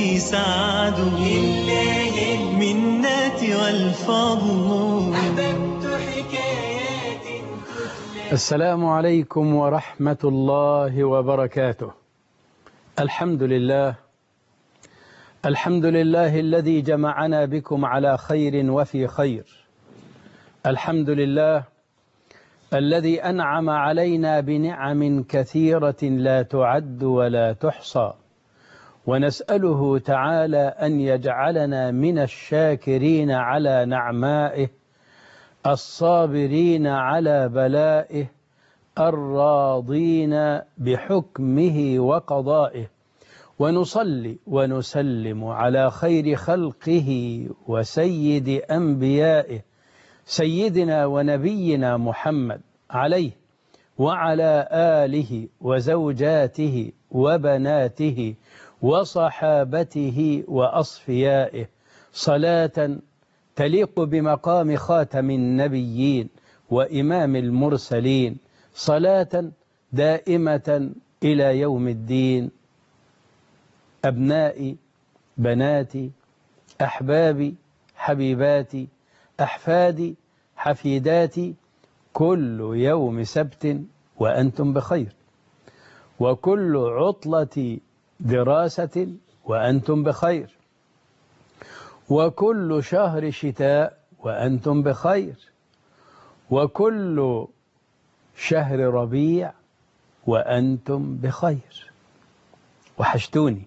قلبي سعد منتي والفضل السلام عليكم ورحمة الله وبركاته الحمد لله الحمد لله الذي جمعنا بكم على خير وفي خير الحمد لله الذي أنعم علينا بنعم كثيرة لا تعد ولا تحصى ونسأله تعالى أن يجعلنا من الشاكرين على نعمائه الصابرين على بلائه الراضين بحكمه وقضائه ونصلي ونسلم على خير خلقه وسيد أنبيائه سيدنا ونبينا محمد عليه وعلى آله وزوجاته وبناته وصحابته وأصفيائه صلاة تليق بمقام خاتم النبيين وإمام المرسلين صلاة دائمة إلى يوم الدين أبنائي بناتي أحبابي حبيباتي أحفادي حفيداتي كل يوم سبت وأنتم بخير وكل عطلة دراسة وأنتم بخير وكل شهر شتاء وأنتم بخير وكل شهر ربيع وأنتم بخير وحشتوني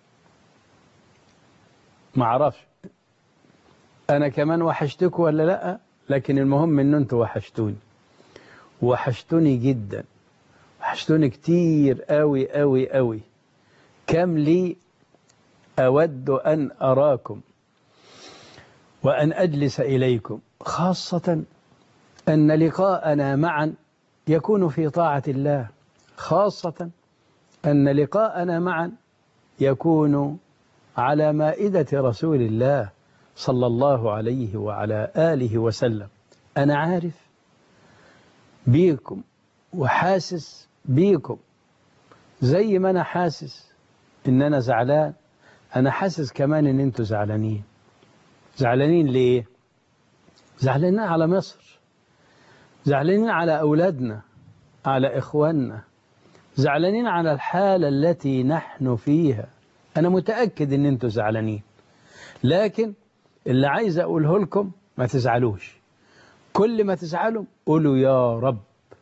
ما اعرفش أنا كمان وحشتكم ولا لأ لكن المهم أن أنتوا وحشتوني وحشتوني جدا وحشتوني كتير قوي قوي قوي كم لي أود أن أراكم وأن أجلس إليكم خاصة أن لقاءنا معا يكون في طاعة الله خاصة أن لقاءنا معا يكون على مائدة رسول الله صلى الله عليه وعلى آله وسلم أنا عارف بيكم وحاسس بيكم زي ما أنا حاسس إن أنا زعلان أنا حاسس كمان إن أنتوا زعلانين زعلانين ليه زعلانين على مصر زعلانين على أولادنا على إخواننا زعلانين على الحالة التي نحن فيها أنا متأكد إن أنتوا زعلانين لكن اللي عايز أقوله لكم ما تزعلوش كل ما تزعلوا قولوا يا رب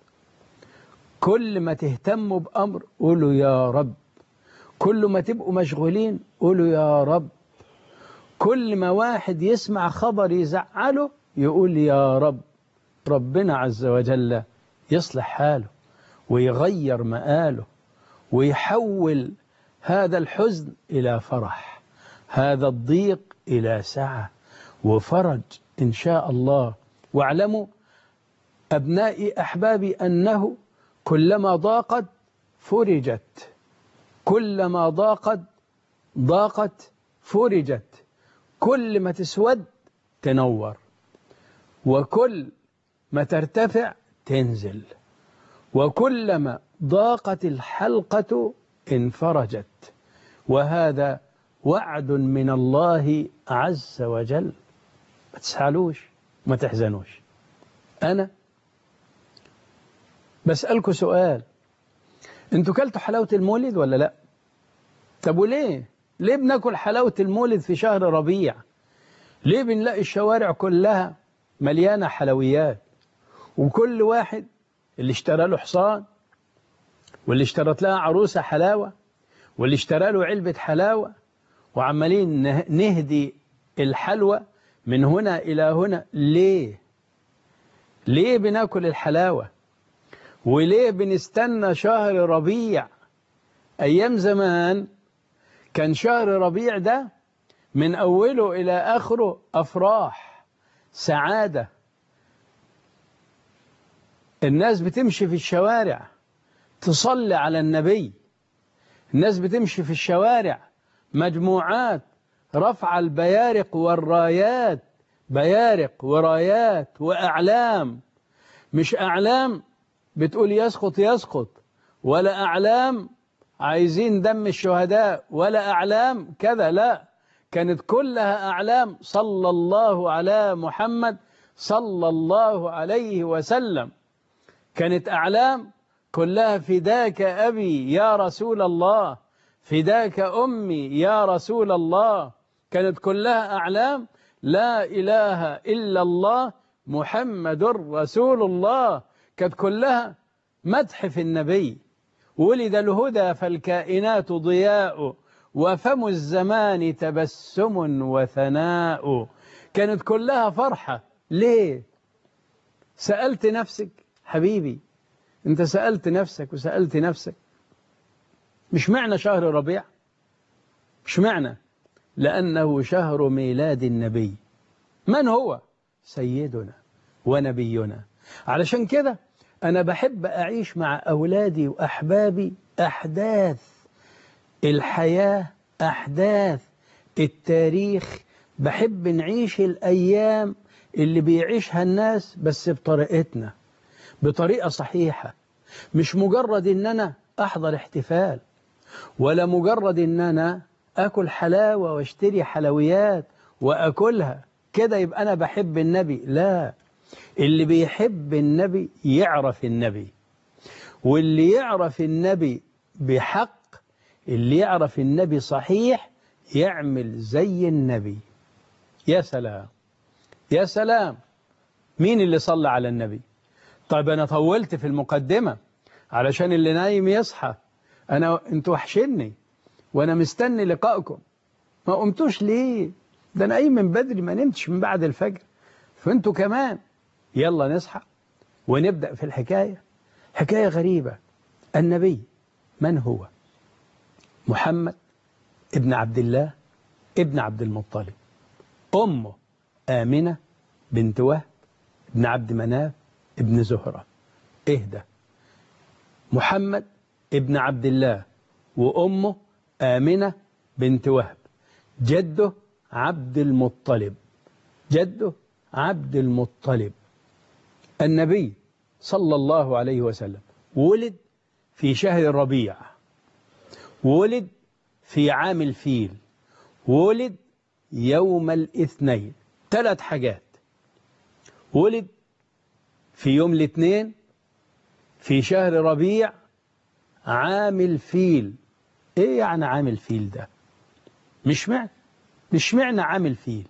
كل ما تهتموا بأمر قولوا يا رب كل ما تبقوا مشغولين قولوا يا رب كل ما واحد يسمع خبر يزعله يقول يا رب ربنا عز وجل يصلح حاله ويغير مآله ويحول هذا الحزن إلى فرح هذا الضيق إلى سعة وفرج إن شاء الله واعلموا أبنائي أحبابي أنه كلما ضاقت فرجت كلما ضاقت ضاقت فرجت كل ما تسود تنور وكل ما ترتفع تنزل وكلما ضاقت الحلقة انفرجت وهذا وعد من الله عز وجل ما تسحلوش ما تحزنوش أنا بسألكم سؤال انتوا كلتوا حلاوة المولد ولا لا طب وليه ليه بناكل حلاوة المولد في شهر ربيع ليه بنلاقي الشوارع كلها مليانة حلويات وكل واحد اللي اشترى له حصان واللي اشترت لها عروسة حلاوة واللي اشترى له علبة حلاوة وعمالين نهدي الحلوى من هنا إلى هنا ليه ليه بناكل الحلاوة وليه بنستنى شهر ربيع أيام زمان كان شهر ربيع ده من أوله إلى آخره أفراح سعادة الناس بتمشي في الشوارع تصلي على النبي الناس بتمشي في الشوارع مجموعات رفع البيارق والرايات بيارق ورايات وأعلام مش أعلام بتقول يسقط يسقط ولا أعلام عايزين دم الشهداء ولا أعلام كذا لا كانت كلها أعلام صلى الله على محمد صلى الله عليه وسلم كانت أعلام كلها فداك أبي يا رسول الله فداك أمي يا رسول الله كانت كلها أعلام لا إله إلا الله محمد رسول الله كانت كلها مدح في النبي ولد الهدى فالكائنات ضياء وفم الزمان تبسم وثناء كانت كلها فرحة ليه سألت نفسك حبيبي انت سألت نفسك وسألت نفسك مش معنى شهر ربيع مش معنى لأنه شهر ميلاد النبي من هو سيدنا ونبينا علشان كده أنا بحب أعيش مع أولادي وأحبابي أحداث الحياة أحداث التاريخ بحب نعيش الأيام اللي بيعيشها الناس بس بطريقتنا بطريقة صحيحة مش مجرد إن أنا أحضر احتفال ولا مجرد إن أنا أكل حلاوة واشتري حلويات وأكلها كده يبقى أنا بحب النبي لا اللي بيحب النبي يعرف النبي واللي يعرف النبي بحق اللي يعرف النبي صحيح يعمل زي النبي يا سلام يا سلام مين اللي صلى على النبي طيب أنا طولت في المقدمة علشان اللي نايم يصحى أنا أنتوا وحشني وأنا مستني لقائكم ما قمتوش ليه ده أنا قايم من بدري ما نمتش من بعد الفجر فأنتوا كمان يلا نصحى ونبدأ في الحكاية حكاية غريبة النبي من هو محمد ابن عبد الله ابن عبد المطلب أمه آمنة بنت وهب ابن عبد مناف ابن زهرة اهدى محمد ابن عبد الله وأمه آمنة بنت وهب جده عبد المطلب جده عبد المطلب النبي صلى الله عليه وسلم ولد في شهر الربيع ولد في عام الفيل ولد يوم الاثنين ثلاث حاجات ولد في يوم الاثنين في شهر ربيع عام الفيل ايه يعني عام الفيل ده مش معنى مش معنى عام الفيل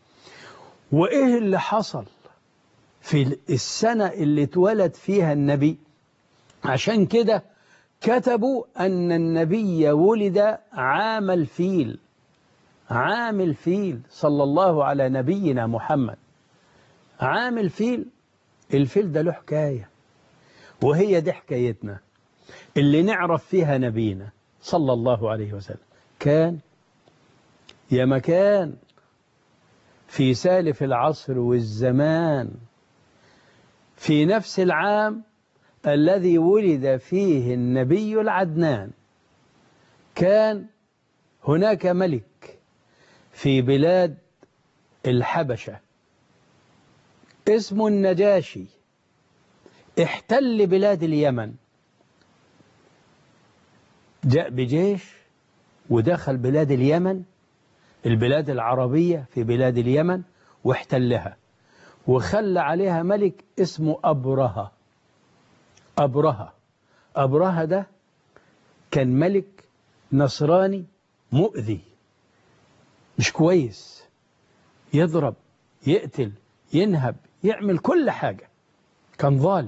وايه اللي حصل في السنة اللي اتولد فيها النبي عشان كده كتبوا أن النبي ولد عام الفيل عام الفيل صلى الله على نبينا محمد عام الفيل الفيل ده له حكاية وهي دي حكايتنا اللي نعرف فيها نبينا صلى الله عليه وسلم كان يا مكان في سالف العصر والزمان في نفس العام الذي ولد فيه النبي العدنان كان هناك ملك في بلاد الحبشة اسمه النجاشي احتل بلاد اليمن جاء بجيش ودخل بلاد اليمن البلاد العربية في بلاد اليمن واحتلها وخلى عليها ملك اسمه أبرهة أبرهة أبرهة ده كان ملك نصراني مؤذي مش كويس يضرب يقتل ينهب يعمل كل حاجة كان ظالم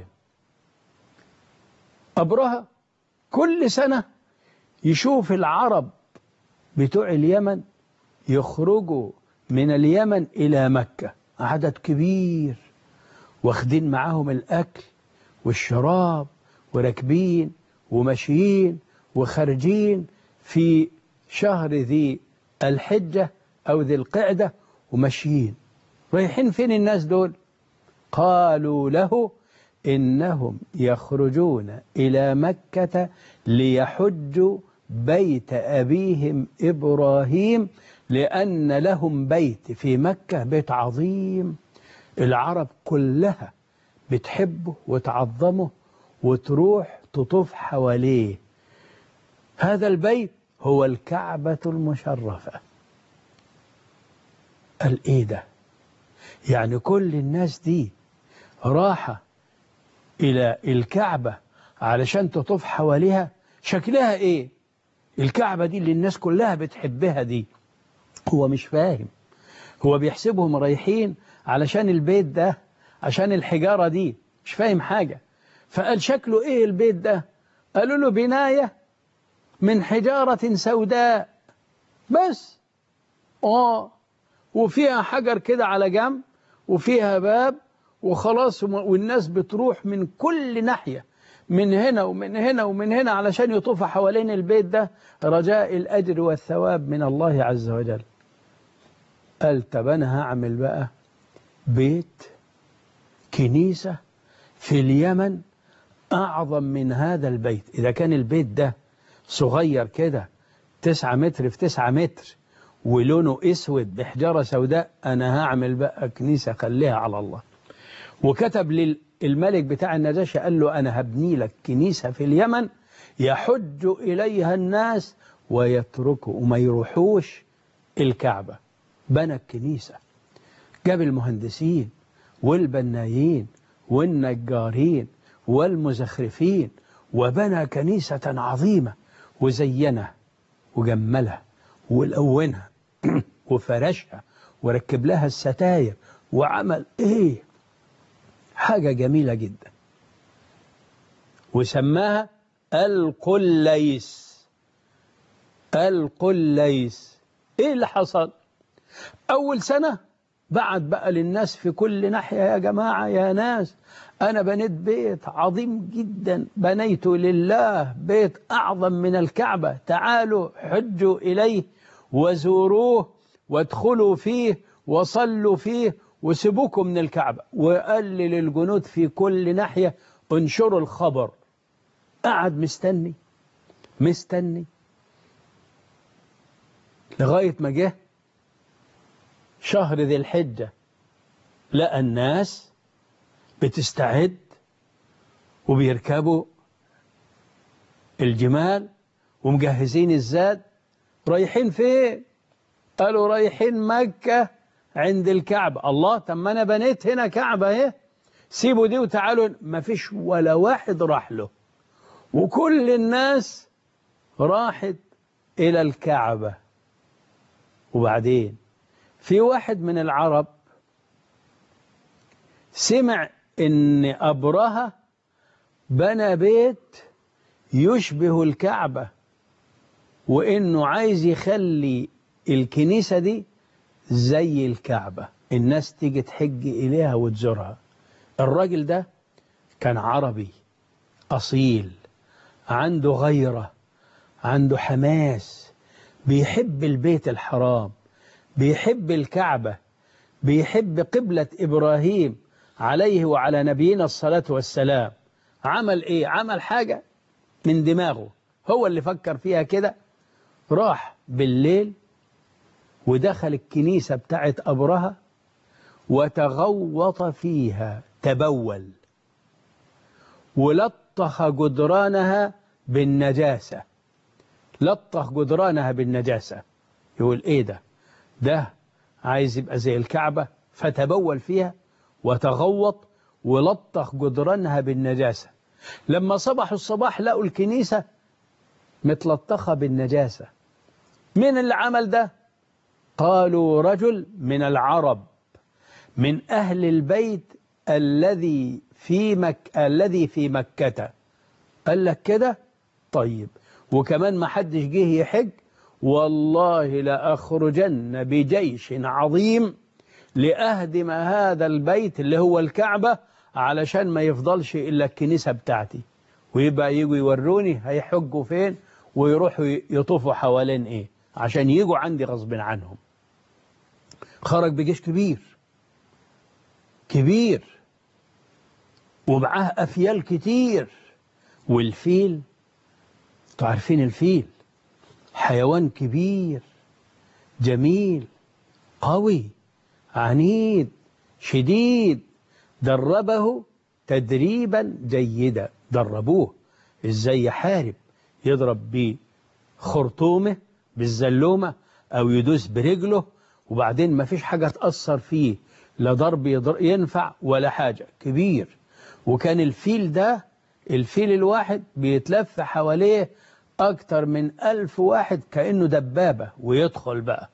أبرهة كل سنة يشوف العرب بتوع اليمن يخرجوا من اليمن إلى مكة عدد كبير واخدين معاهم الأكل والشراب وراكبين وماشيين وخارجين في شهر ذي الحجة أو ذي القعدة وماشيين رايحين فين الناس دول قالوا له إنهم يخرجون إلى مكة ليحجوا بيت أبيهم إبراهيم لأن لهم بيت في مكة بيت عظيم العرب كلها بتحبه وتعظمه وتروح تطوف حواليه هذا البيت هو الكعبة المشرفة قال ايه ده يعني كل الناس دي راحة إلى الكعبة علشان تطوف حواليها شكلها ايه الكعبة دي اللي الناس كلها بتحبها دي هو مش فاهم هو بيحسبهم رايحين علشان البيت ده عشان الحجارة دي مش فاهم حاجة فقال شكله ايه البيت ده قالوا له بناية من حجارة سوداء بس اه وفيها حجر كده على جنب وفيها باب وخلاص والناس بتروح من كل ناحية من هنا ومن هنا ومن هنا علشان يطوفوا حوالين البيت ده رجاء الأجر والثواب من الله عز وجل قال طب أنا هعمل بقى بيت كنيسة في اليمن أعظم من هذا البيت إذا كان البيت ده صغير كده تسعة متر في تسعة متر ولونه اسود بحجارة سوداء أنا هعمل بقى كنيسة خليها على الله وكتب للملك بتاع النجاشي قال له أنا هبني لك كنيسة في اليمن يحج إليها الناس ويتركوا وما يروحوش الكعبة بنى الكنيسة جاب المهندسين والبنايين والنجارين والمزخرفين وبنى كنيسة عظيمة وزينها وجملها ولونها وفرشها وركب لها الستاير وعمل ايه حاجة جميلة جدا وسماها القليس القليس ايه اللي حصل اول سنة بعت بقى للناس في كل ناحية يا جماعة يا ناس أنا بنيت بيت عظيم جدا بنيت لله بيت أعظم من الكعبة تعالوا حجوا إليه وزوروه وادخلوا فيه وصلوا فيه وسيبوكم من الكعبة وقال للجنود في كل ناحية انشروا الخبر قعد مستني مستني لغاية ما جه شهر ذي الحجة لقى الناس بتستعد وبيركبوا الجمال ومجهزين الزاد رايحين فين قالوا رايحين مكة عند الكعبة الله طب ما انا بنيت هنا كعبة اهي سيبوا دي وتعالوا ما فيش ولا واحد راح له وكل الناس راحت إلى الكعبة وبعدين في واحد من العرب سمع ان أبرهة بنى بيت يشبه الكعبة وإنه عايز يخلي الكنيسة دي زي الكعبة الناس تيجي تحج إليها وتزورها الراجل ده كان عربي أصيل عنده غيرة عنده حماس بيحب البيت الحرام بيحب الكعبة بيحب قبلة إبراهيم عليه وعلى نبينا الصلاة والسلام عمل إيه؟ عمل حاجة من دماغه هو اللي فكر فيها كده راح بالليل ودخل الكنيسة بتاعت أبرهة وتغوط فيها تبول ولطخ جدرانها بالنجاسة لطخ جدرانها بالنجاسة يقول ايه ده ده عايز يبقى زي الكعبة فتبول فيها وتغوط ولطخ جدرانها بالنجاسة لما صبحوا الصباح لقوا الكنيسة متلطخة بالنجاسة مين اللي عمل ده قالوا رجل من العرب من أهل البيت الذي في مك... الذي في مكة قال لك كده طيب وكمان ما حدش جه يحج والله لأخرجن بجيش عظيم لأهدم هذا البيت اللي هو الكعبة علشان ما يفضلش إلا الكنيسة بتاعتي ويبقى يجوا يوروني هيحجوا فين ويروحوا يطوفوا حوالين إيه عشان يجوا عندي غصب عنهم خرج بجيش كبير كبير ومعاه أفيال كتير والفيل تعرفين الفيل حيوان كبير جميل قوي عنيد شديد دربه تدريبا جيدا دربوه ازاي يحارب يضرب خرطومه بالزلومة أو يدوس برجله وبعدين ما فيش حاجة تأثر فيه لا ضرب يضر- ينفع ولا حاجة كبير وكان الفيل ده الفيل الواحد بيتلف حواليه أكتر من ألف واحد كأنه دبابة ويدخل بقى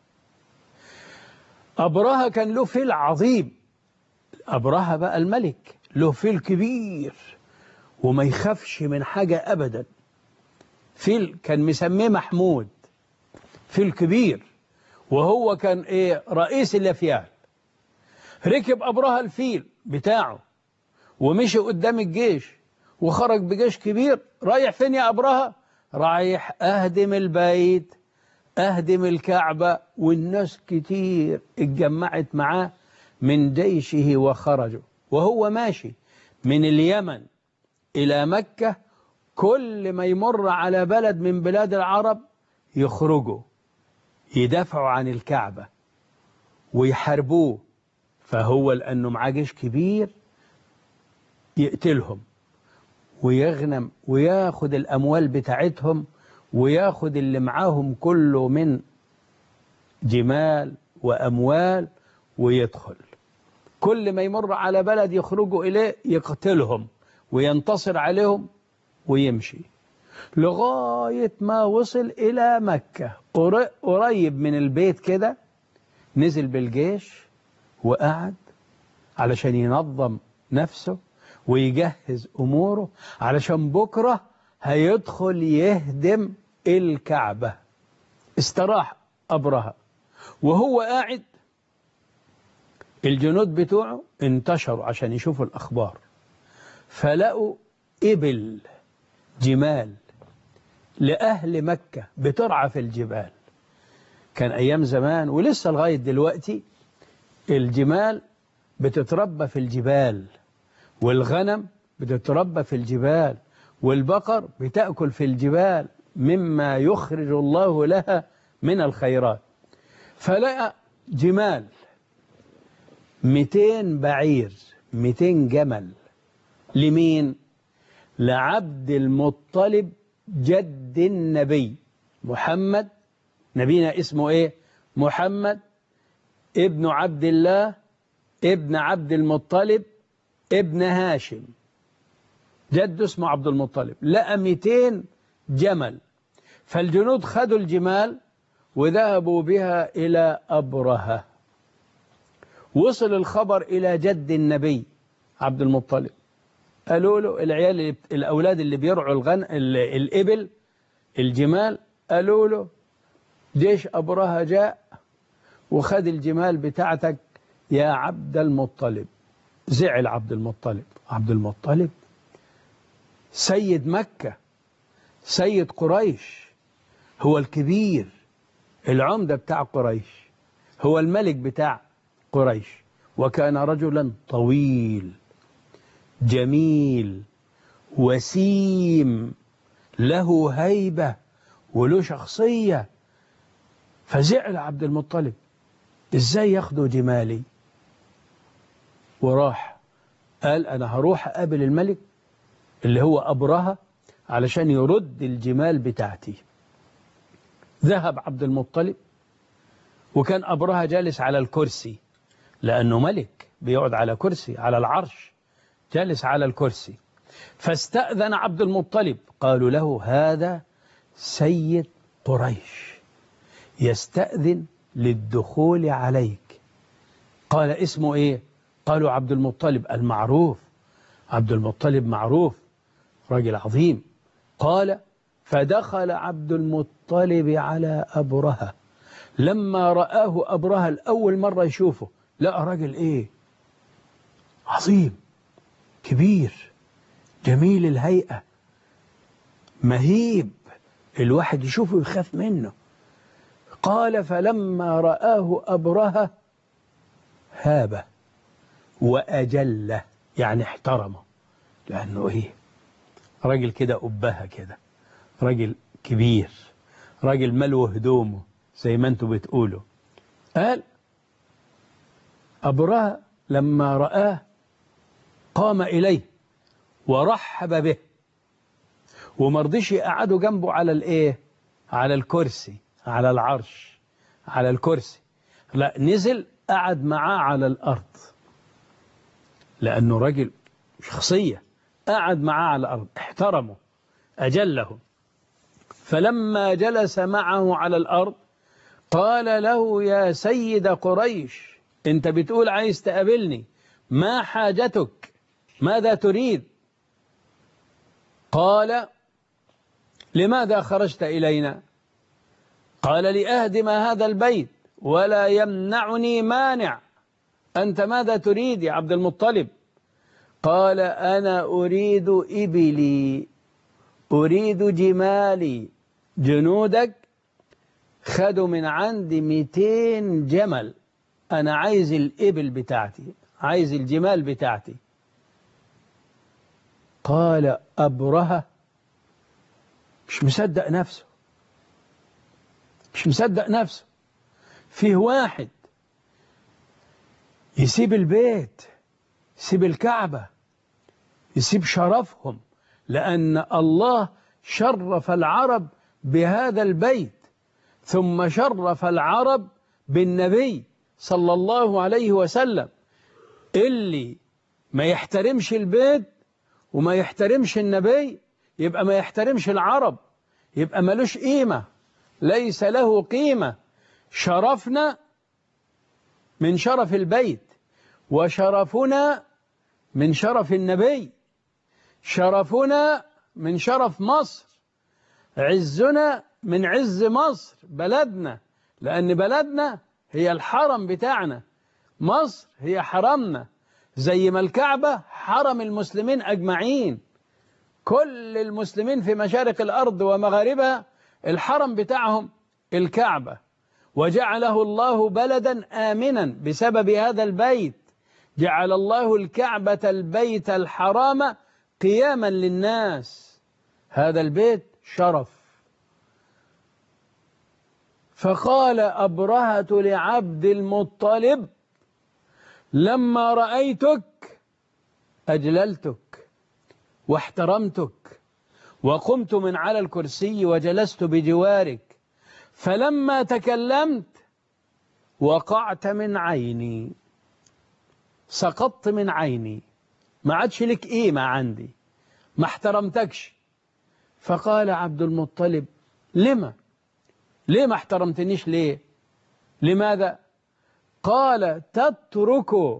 أبرهة كان له فيل عظيم أبرهة بقى الملك له فيل كبير وما يخافش من حاجة أبدا فيل كان مسميه محمود فيل كبير وهو كان إيه رئيس الأفيال ركب أبرهة الفيل بتاعه ومشي قدام الجيش وخرج بجيش كبير رايح فين يا أبرهة رايح أهدم البيت أهدم الكعبة والناس كتير اتجمعت معاه من جيشه وخرجوا وهو ماشي من اليمن إلى مكة كل ما يمر على بلد من بلاد العرب يخرجوا يدافعوا عن الكعبة ويحاربوه فهو لأنه معاه جيش كبير يقتلهم ويغنم وياخد الأموال بتاعتهم وياخد اللي معاهم كله من جمال وأموال ويدخل كل ما يمر على بلد يخرجوا إليه يقتلهم وينتصر عليهم ويمشي لغاية ما وصل إلى مكة قر- قريب من البيت كده نزل بالجيش وقعد علشان ينظم نفسه ويجهز أموره علشان بكرة هيدخل يهدم الكعبة استراح أبرهة وهو قاعد الجنود بتوعه انتشروا عشان يشوفوا الأخبار فلقوا إبل جمال لأهل مكة بترعى في الجبال كان أيام زمان ولسه لغاية دلوقتي الجمال بتتربى في الجبال والغنم بتتربى في الجبال والبقر بتأكل في الجبال مما يخرج الله لها من الخيرات فلقى جمال 200 بعير 200 جمل لمين لعبد المطلب جد النبي محمد نبينا اسمه ايه محمد ابن عبد الله ابن عبد المطلب ابن هاشم جد اسمه عبد المطلب لقى 200 جمل فالجنود خدوا الجمال وذهبوا بها إلى أبرهة وصل الخبر إلى جد النبي عبد المطلب قالوا له العيال اللي الأولاد اللي بيرعوا الغن ال- الإبل الجمال قالوا له جيش أبرهة جاء وخد الجمال بتاعتك يا عبد المطلب زعل عبد المطلب عبد المطلب سيد مكة سيد قريش هو الكبير العمدة بتاع قريش هو الملك بتاع قريش وكان رجلا طويل جميل وسيم له هيبة وله شخصية فزعل عبد المطلب ازاي ياخدوا جمالي وراح قال انا هروح اقابل الملك اللي هو ابرهة علشان يرد الجمال بتاعتي ذهب عبد المطلب وكان أبرهة جالس على الكرسي لأنه ملك بيقعد على كرسي على العرش جالس على الكرسي فاستأذن عبد المطلب قالوا له هذا سيد قريش يستأذن للدخول عليك قال اسمه ايه قالوا عبد المطلب المعروف عبد المطلب معروف رجل عظيم قال فدخل عبد المطلب على أبرهة لما رآه أبرهة الأول مرة يشوفه لقى راجل إيه عظيم كبير جميل الهيئة مهيب الواحد يشوفه يخاف منه قال فلما رآه أبرهة هابه وأجله يعني احترمه لأنه إيه راجل كده أبهة كده راجل كبير راجل ملو هدومه زي ما انتوا بتقولوا قال أبرهة لما رآه قام إليه ورحب به ومرضيش يقعدوا جنبه على الايه على الكرسي على العرش على الكرسي لا نزل قعد معاه على الأرض لأنه رجل شخصية قعد معاه على الأرض احترمه أجله فلما جلس معه على الأرض قال له يا سيد قريش انت بتقول عايز تقابلني ما حاجتك ماذا تريد قال لماذا خرجت إلينا قال لأهدم هذا البيت ولا يمنعني مانع أنت ماذا تريد يا عبد المطلب قال أنا أريد إبلي أريد جمالي جنودك خدوا من عندي 200 جمل أنا عايز الإبل بتاعتي عايز الجمال بتاعتي قال أبرهة مش مصدق نفسه مش مصدق نفسه فيه واحد يسيب البيت يسيب الكعبة يسيب شرفهم لأن الله شرف العرب بهذا البيت ثم شرف العرب بالنبي صلى الله عليه وسلم اللي ما يحترمش البيت وما يحترمش النبي يبقى ما يحترمش العرب يبقى ملوش قيمة ليس له قيمة شرفنا من شرف البيت وشرفنا من شرف النبي شرفنا من شرف مصر عزنا من عز مصر بلدنا لأن بلدنا هي الحرم بتاعنا مصر هي حرمنا زي ما الكعبة حرم المسلمين أجمعين كل المسلمين في مشارق الأرض ومغاربها الحرم بتاعهم الكعبة وجعله الله بلدا آمنا بسبب هذا البيت جعل الله الكعبة البيت الحرام قياما للناس هذا البيت شرف فقال أبرهة لعبد المطلب لما رأيتك أجللتك واحترمتك وقمت من على الكرسي وجلست بجوارك فلما تكلمت وقعت من عيني سقطت من عيني ما عادش لك قيمة عندي ما احترمتكش فقال عبد المطلب لما ليه ما احترمتنيش ليه لماذا قال تترك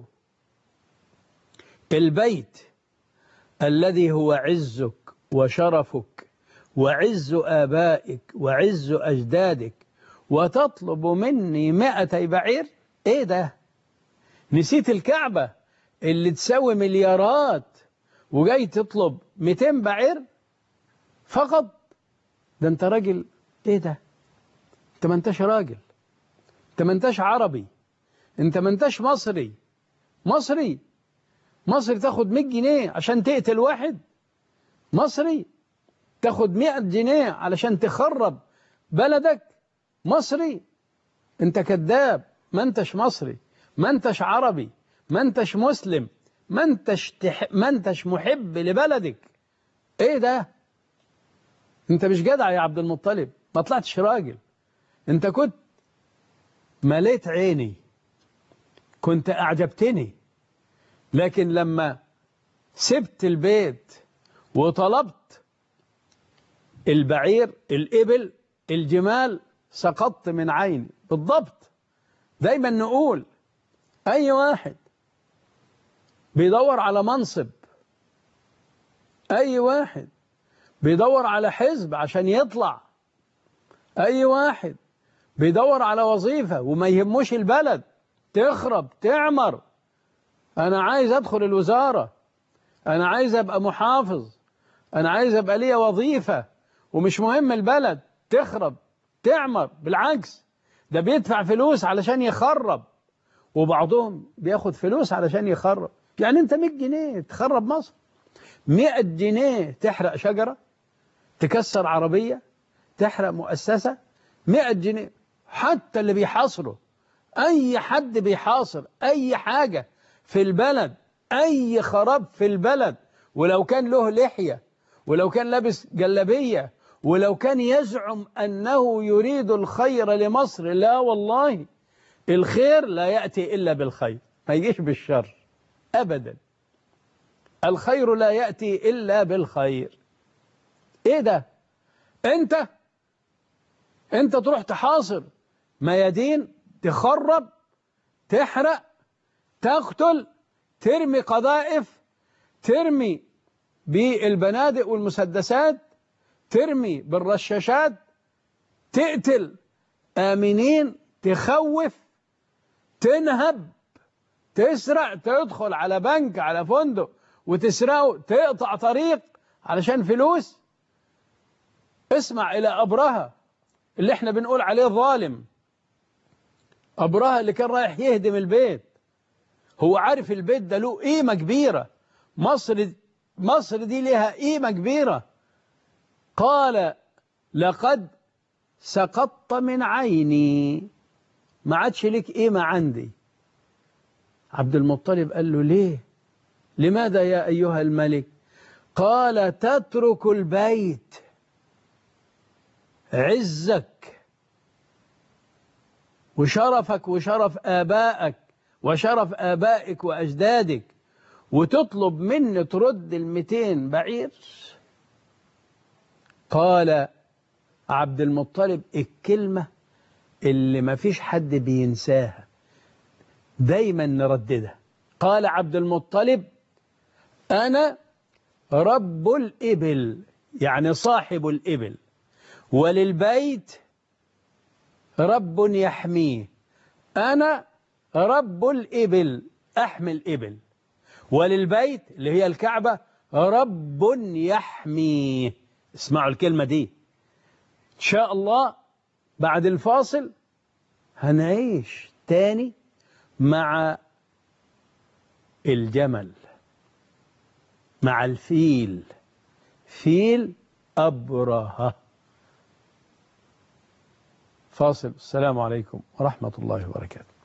البيت الذي هو عزك وشرفك وعز آبائك وعز أجدادك وتطلب مني مائتي بعير ايه ده نسيت الكعبة اللي تساوي مليارات وجاي تطلب 200 بعير فقط ده انت راجل ايه ده انت ما انتش راجل انت ما انتش عربي انت ما انتش مصري مصري مصري تاخد 100 جنيه عشان تقتل واحد مصري تاخد 100 جنيه علشان تخرب بلدك مصري انت كذاب ما انتش مصري ما انتش عربي ما انتش مسلم ما انتش, تح... ما انتش محب لبلدك ايه ده انت مش جدع يا عبد المطلب ما طلعتش راجل انت كنت مليت عيني كنت اعجبتني لكن لما سبت البيت وطلبت البعير الإبل الجمال سقطت من عيني بالضبط دايما نقول أي واحد بيدور على منصب أي واحد بيدور على حزب عشان يطلع أي واحد بيدور على وظيفة وما يهموش البلد تخرب تعمر أنا عايز أدخل الوزارة أنا عايز أبقى محافظ أنا عايز أبقى ليا وظيفة ومش مهم البلد تخرب تعمر بالعكس ده بيدفع فلوس علشان يخرب وبعضهم بياخد فلوس علشان يخرب يعني انت 100 جنيه تخرب مصر 100 جنيه تحرق شجرة تكسر عربية تحرق مؤسسة 100 جنيه حتى اللي بيحاصره أي حد بيحاصر أي حاجة في البلد أي خراب في البلد ولو كان له لحية ولو كان لابس جلبية ولو كان يزعم أنه يريد الخير لمصر لا والله الخير لا يأتي إلا بالخير ما يجيش بالشر أبدا الخير لا يأتي إلا بالخير إيه ده أنت أنت تروح تحاصر ميادين تخرب تحرق تقتل ترمي قذائف ترمي بالبنادق والمسدسات ترمي بالرشاشات تقتل آمنين تخوف تنهب تسرق تدخل على بنك على فندق وتسرقه تقطع طريق علشان فلوس اسمع إلى أبرهة اللي احنا بنقول عليه ظالم أبرهة اللي كان رايح يهدم البيت هو عارف البيت ده له قيمة كبيرة مصر مصر دي لها قيمة كبيرة قال لقد سقطت من عيني ما عادش لك قيمة عندي عبد المطلب قال له ليه لماذا يا أيها الملك قال تترك البيت عزك وشرفك وشرف آبائك وشرف آبائك وأجدادك وتطلب مني ترد المتين بعير قال عبد المطلب الكلمة اللي ما فيش حد بينساها دايما نرددها قال عبد المطلب أنا رب الإبل يعني صاحب الإبل وللبيت رب يحميه أنا رب الإبل أحمي الإبل وللبيت اللي هي الكعبة رب يحميه اسمعوا الكلمة دي إن شاء الله بعد الفاصل هنعيش تاني مع الجمل مع الفيل فيل أبرهة فاصل السلام عليكم ورحمة الله وبركاته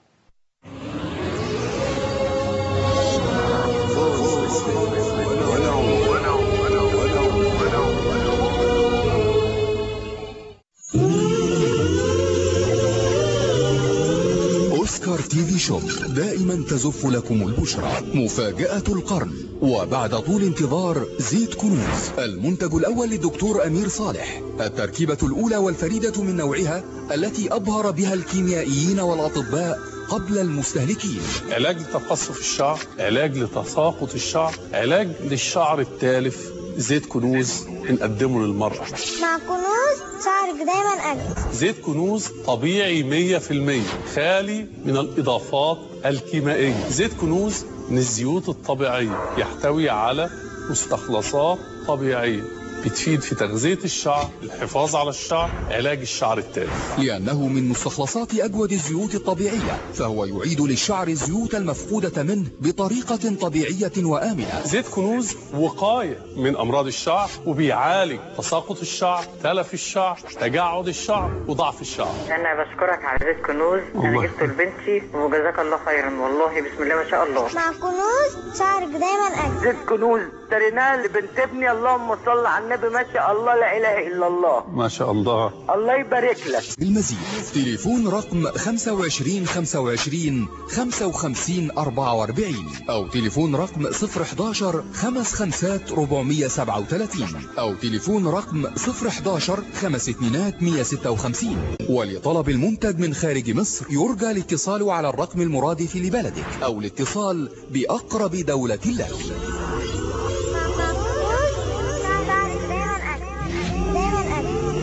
أوسكار تي في شوب دائما تزف لكم البشرى مفاجأة القرن وبعد طول انتظار زيت كنوز المنتج الأول للدكتور أمير صالح التركيبة الأولى والفريدة من نوعها التي أبهر بها الكيميائيين والأطباء قبل المستهلكين علاج لتقصف الشعر علاج لتساقط الشعر علاج للشعر التالف زيت كنوز بنقدمه للمرأة مع كنوز شعرك دايما أجمل زيت كنوز طبيعي 100% خالي من الإضافات الكيميائية زيت كنوز من الزيوت الطبيعية يحتوي على مستخلصات طبيعية بتفيد في تغذية الشعر الحفاظ على الشعر علاج الشعر التالف لأنه من مستخلصات أجود الزيوت الطبيعية فهو يعيد للشعر الزيوت المفقودة منه بطريقة طبيعية وآمنة زيت كنوز وقاية من أمراض الشعر وبيعالج تساقط الشعر تلف الشعر تجعد الشعر وضعف الشعر انا بشكرك على زيت كنوز انا الله. جبته لبنتي وجزاك الله خيرا والله بسم الله ما شاء الله مع كنوز شعرك دايما أجمل زيت كنوز اشتريناه لبنت ابني اللهم صل على النبي ما شاء الله لا اله الا الله ما شاء الله الله يبارك لك بالمزيد تليفون رقم 25 25 55 44 أو تليفون رقم 011 خمس خمسات 437 أو تليفون رقم 011 خمس اتنينات 156 ولطلب المنتج من خارج مصر يرجى الاتصال على الرقم المرادف لبلدك أو الاتصال بأقرب دولة لك مع كنوز شعرك دايما أجمل دايما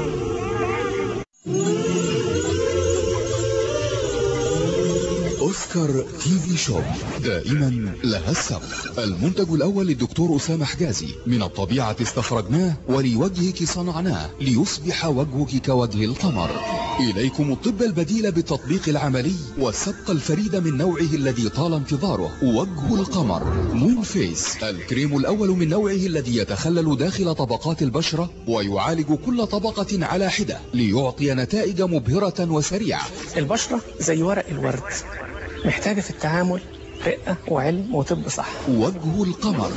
أجمل أوسكار تي في شوب دائما لها السبق المنتج الأول للدكتور أسامة حجازي من الطبيعة استخرجناه ولوجهك صنعناه ليصبح وجهك كوجه القمر إليكم الطب البديل بالتطبيق العملي والسبق الفريد من نوعه الذي طال انتظاره وجه القمر مون فيس الكريم الأول من نوعه الذي يتخلل داخل طبقات البشرة ويعالج كل طبقة على حدة ليعطي نتائج مبهرة وسريعة البشرة زي ورق الورد محتاجة في التعامل رقة وعلم وطب صح وجه القمر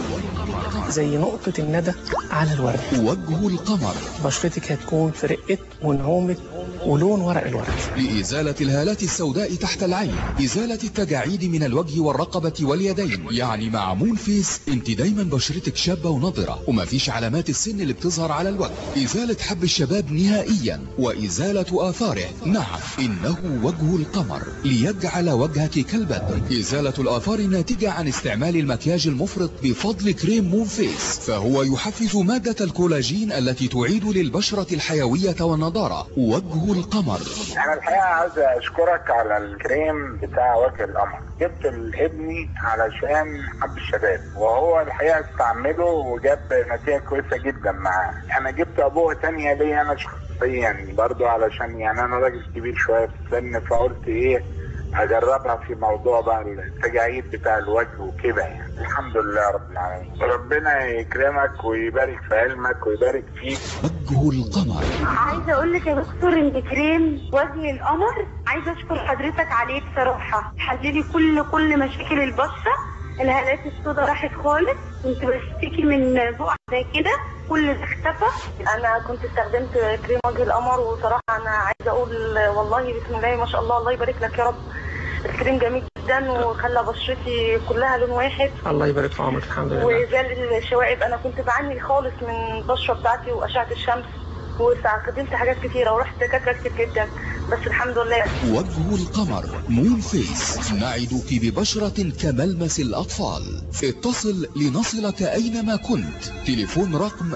زي نقطة الندى على الورد وجه القمر بشرتك هتكون في رقة ونعومة ولون ورق الورد لإزالة الهالات السوداء تحت العين إزالة التجاعيد من الوجه والرقبة واليدين يعني مع مون فيس انت دايما بشرتك شابة ونضرة ومفيش علامات السن اللي بتظهر على الوجه إزالة حب الشباب نهائيا وإزالة آثاره نعم إنه وجه القمر ليجعل وجهك كالبدر إزالة الآثار الناتجة عن استعمال المكياج المفرط بفضل كريم مون فيس فهو يحفز مادة الكولاجين التي تعيد للبشرة الحيوية والنضارة وجه القمر انا الحقيقه عايز اشكرك على الكريم بتاع وجه القمر جبت لابني علشان حب الشباب وهو الحقيقه استعمله وجاب نتيجه كويسه جدا معاه انا جبت ابوه تانية ليا انا شخصيا برضو علشان يعني انا راجل كبير شويه في السن فقلت ايه اجربها في موضوع بقى التجاعيد بتاع الوجه وكده يعني الحمد لله رب العالمين ربنا يكرمك ويبارك في علمك ويبارك فيك وجه القمر عايزه اقول لك يا دكتور ان كريم وجه القمر عايزه اشكر حضرتك عليه بصراحه حللي كل كل مشاكل البشره الهالات السوداء راحت خالص كنت بشتكي من بقع زي كده كل ده اختفى انا كنت استخدمت كريم وجه القمر وصراحه انا عايزه اقول والله بسم الله ما شاء الله الله يبارك لك يا رب الكريم جميل جدا وخلى بشرتي كلها لون واحد الله يبارك في عمرك الحمد لله وزال الشوائب انا كنت بعاني خالص من البشره بتاعتي واشعه الشمس واستخدمت حاجات كتيره ورحت دكاتره كتير جدا بس الحمد لله وجه القمر مون فيس نعدك ببشرة كملمس الأطفال اتصل لنصلك أينما كنت تليفون رقم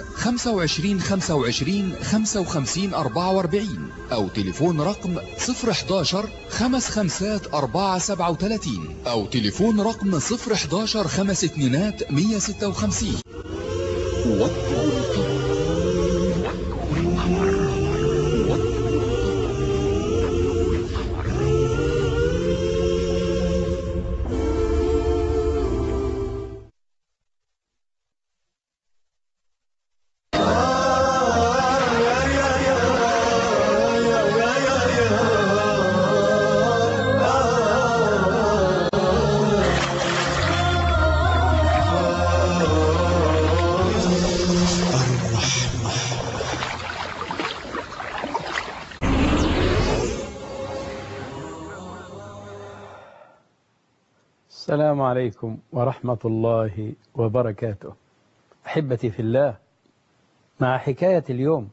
25 25 55 44 أو تليفون رقم 011 خمس خمسات 4 37 أو تليفون رقم 011 خمس اتنينات 156 وجه القمر السلام عليكم ورحمة الله وبركاته أحبتي في الله مع حكاية اليوم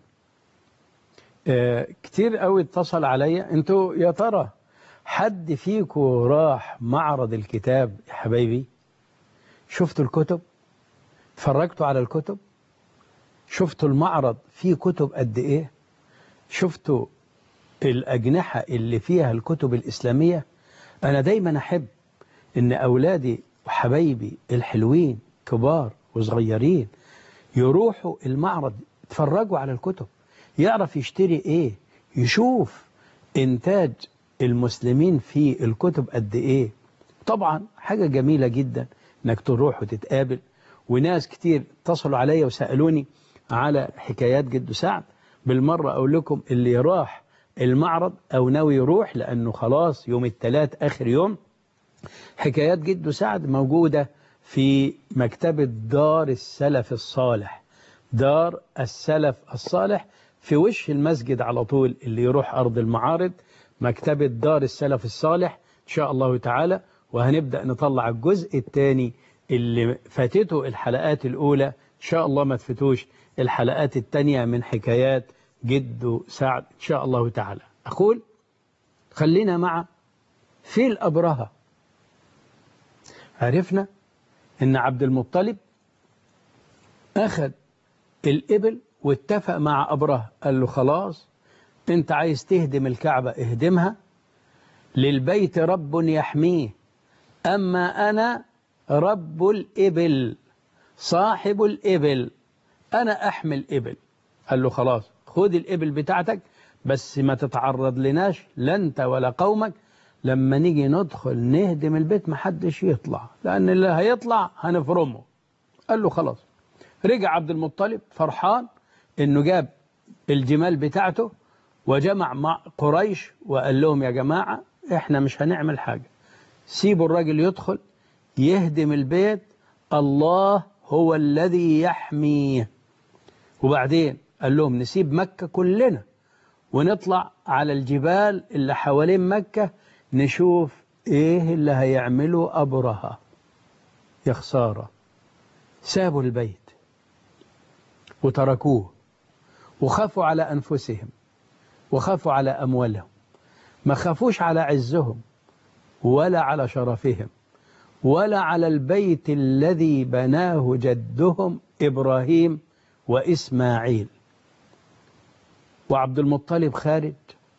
آه كتير قوي اتصل عليا انتوا يا ترى حد فيكم راح معرض الكتاب يا حبايبي شفتوا الكتب اتفرجتوا على الكتب شفتوا المعرض فيه كتب قد ايه شفتوا الأجنحة اللي فيها الكتب الإسلامية أنا دايما أحب إن أولادي وحبايبي الحلوين كبار وصغيرين يروحوا المعرض يتفرجوا على الكتب يعرف يشتري إيه يشوف إنتاج المسلمين في الكتب قد إيه طبعا حاجة جميلة جدا إنك تروح وتتقابل وناس كتير اتصلوا عليا وسألوني على حكايات جد سعد بالمرة أقول لكم اللي راح المعرض أو ناوي يروح لأنه خلاص يوم الثلاث آخر يوم حكايات جد سعد موجودة في مكتبة دار السلف الصالح دار السلف الصالح في وش المسجد على طول اللي يروح أرض المعارض مكتبة دار السلف الصالح إن شاء الله تعالى وهنبدأ نطلع الجزء الثاني اللي فاتته الحلقات الأولى إن شاء الله ما تفتوش الحلقات الثانية من حكايات جد سعد إن شاء الله تعالى أقول خلينا مع في الأبرهة عرفنا ان عبد المطلب اخذ الابل واتفق مع ابرهه قال له خلاص انت عايز تهدم الكعبة اهدمها للبيت رب يحميه اما انا رب الابل صاحب الابل انا احمل ابل قال له خلاص خد الابل بتاعتك بس ما تتعرض لناش لا انت ولا قومك لما نيجي ندخل نهدم البيت محدش يطلع لأن اللي هيطلع هنفرمه قال له خلاص رجع عبد المطلب فرحان انه جاب الجمال بتاعته وجمع مع قريش وقال لهم يا جماعة احنا مش هنعمل حاجة سيبوا الراجل يدخل يهدم البيت الله هو الذي يحميه وبعدين قال لهم نسيب مكة كلنا ونطلع على الجبال اللي حوالين مكة نشوف ايه اللي هيعمله أبرهة يا خسارة سابوا البيت وتركوه وخافوا على أنفسهم وخافوا على أموالهم ما خافوش على عزهم ولا على شرفهم ولا على البيت الذي بناه جدهم إبراهيم وإسماعيل وعبد المطلب خارج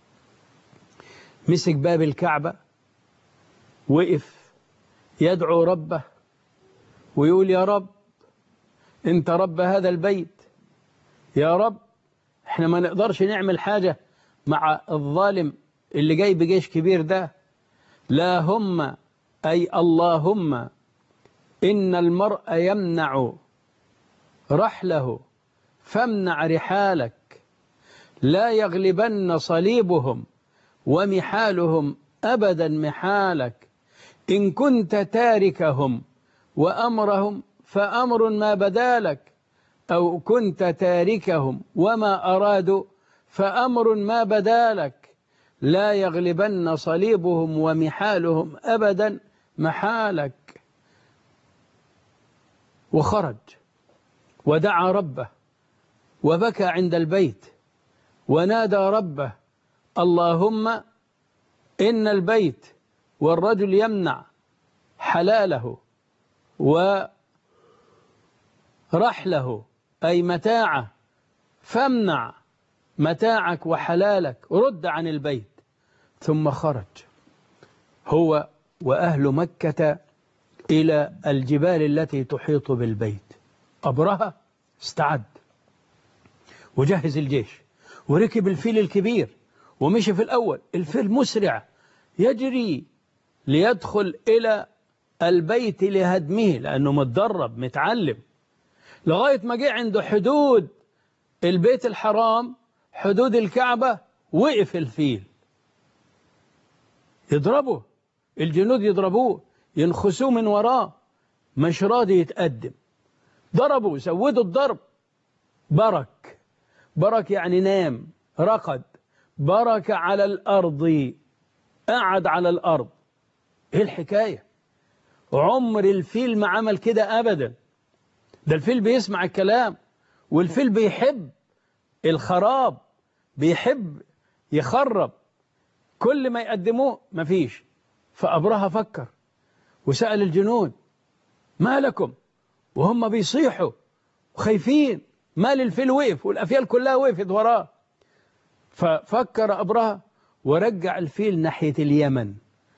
مسك باب الكعبة وقف يدعو ربه ويقول يا رب انت رب هذا البيت يا رب احنا ما نقدرش نعمل حاجة مع الظالم اللي جاي بجيش كبير ده لا هم أي اللهم إن المرء يمنع رحله فامنع رحالك لا يغلبن صليبهم ومحالهم أبدا محالك إن كنت تاركهم وأمرهم فأمر ما بدالك أو كنت تاركهم وما أرادوا فأمر ما بدالك لا يغلبن صليبهم ومحالهم أبدا محالك وخرج ودعا ربه وبكى عند البيت ونادى ربه اللهم إن البيت والرجل يمنع حلاله ورحله أي متاعه فامنع متاعك وحلالك رد عن البيت ثم خرج هو وأهل مكة إلى الجبال التي تحيط بالبيت أبرهة استعد وجهز الجيش وركب الفيل الكبير ومشي في الأول الفيل مسرع يجري ليدخل إلى البيت لهدمه لأنه متدرب متعلم لغاية ما جه عند حدود البيت الحرام حدود الكعبة وقف الفيل يضربه الجنود يضربوه ينخسوه من وراه مش راضي يتقدم ضربوا سودوا الضرب برك برك يعني نام رقد برك على الأرض قعد على الأرض ايه الحكاية عمر الفيل ما عمل كده أبدا ده الفيل بيسمع الكلام والفيل بيحب الخراب بيحب يخرب كل ما يقدموه مفيش فأبرهة فكر وسأل الجنود ما لكم وهم بيصيحوا وخايفين مال الفيل وقف والأفيال كلها وقفت وراه ففكر أبرهة ورجع الفيل ناحية اليمن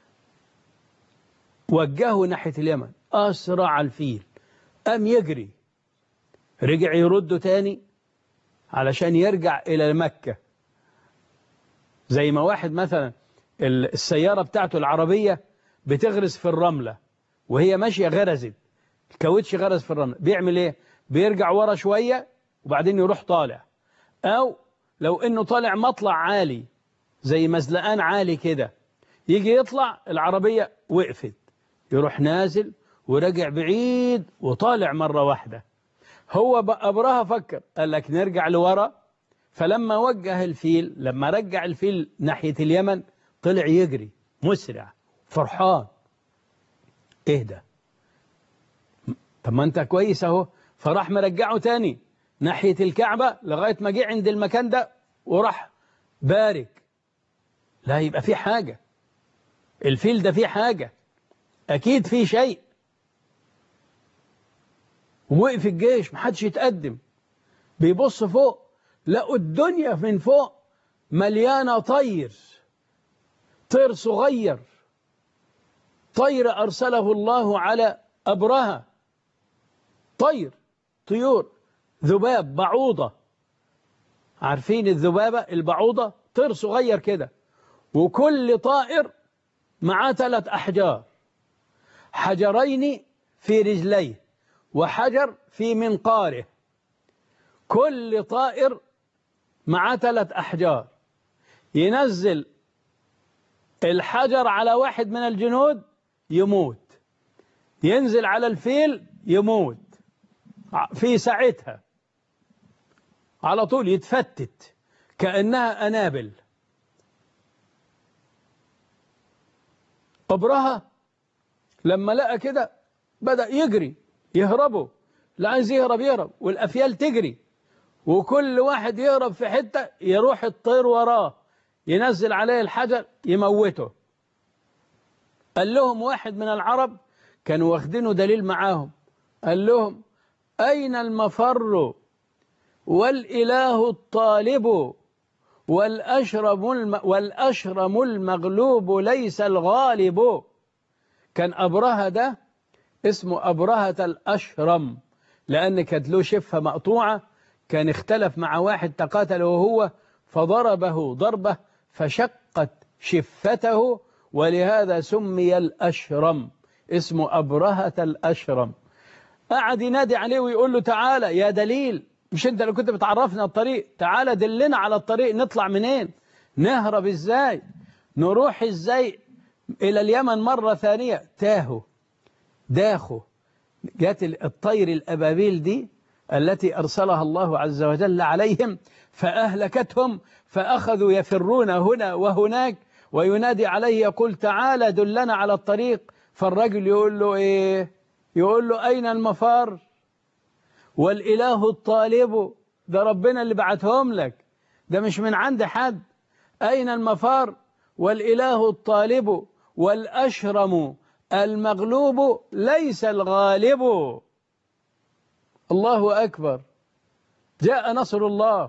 وجهه ناحية اليمن أسرع الفيل قام يجري رجع يرده تاني علشان يرجع إلى مكة زي ما واحد مثلا السيارة بتاعته العربية بتغرز في الرملة وهي ماشية غرزت الكاوتش غرز في الرملة بيعمل ايه بيرجع ورا شوية وبعدين يروح طالع أو لو إنه طالع مطلع عالي زي مزلقان عالي كده يجي يطلع العربية وقفت يروح نازل ورجع بعيد وطالع مرة واحدة هو أبرهة فكر قال لك نرجع لورا فلما وجه الفيل لما رجع الفيل ناحية اليمن طلع يجري مسرع فرحان اهدى طب ما انت كويس اهو فراح مرجعه تاني ناحية الكعبة لغاية ما جه عند المكان ده وراح بارك لا يبقى في حاجة الفيل ده فيه حاجة أكيد فيه شيء ووقف الجيش محدش يتقدم بيبص فوق لقوا الدنيا من فوق مليانة طير طير صغير طير أرسله الله على أبرهة طير طيور ذباب بعوضة عارفين الذبابة البعوضة طير صغير كده وكل طائر معاه ثلاث أحجار حجرين في رجليه وحجر في منقاره كل طائر معاه ثلاث أحجار ينزل الحجر على واحد من الجنود يموت ينزل على الفيل يموت ع- في ساعتها على طول يتفتت كأنها أنابل أبرهة لما لقى كده بدأ يجري يهربوا اللي عايز يهرب يهرب والأفيال تجري وكل واحد يهرب في حتة يروح الطير وراه ينزل عليه الحجر يموته قال لهم واحد من العرب كانوا واخدينه دليل معاهم قال لهم أين المفر والإله الطالب والأشرم, الم والأشرم المغلوب ليس الغالب كان أبرهة ده اسمه أبرهة الأشرم لأن كانت له شفة مقطوعة كان اختلف مع واحد تقاتل وهو فضربه ضربة فشقت شفته ولهذا سمي الأشرم اسمه أبرهة الأشرم قعد ينادي عليه ويقول له تعالى يا دليل مش انت اللي كنت بتعرفنا الطريق تعالى دلنا على الطريق نطلع منين نهرب ازاي نروح ازاي الى اليمن مرة ثانية تاهوا داخوا جات الطير الأبابيل دي التي أرسلها الله عز وجل عليهم فأهلكتهم فأخذوا يفرون هنا وهناك وينادي عليه يقول تعالى دلنا على الطريق فالرجل يقول له إيه يقول له أين المفار والإله الطالب ده ربنا اللي بعتهم لك ده مش من عند حد أين المفار والإله الطالب والأشرم المغلوب ليس الغالب الله أكبر جاء نصر الله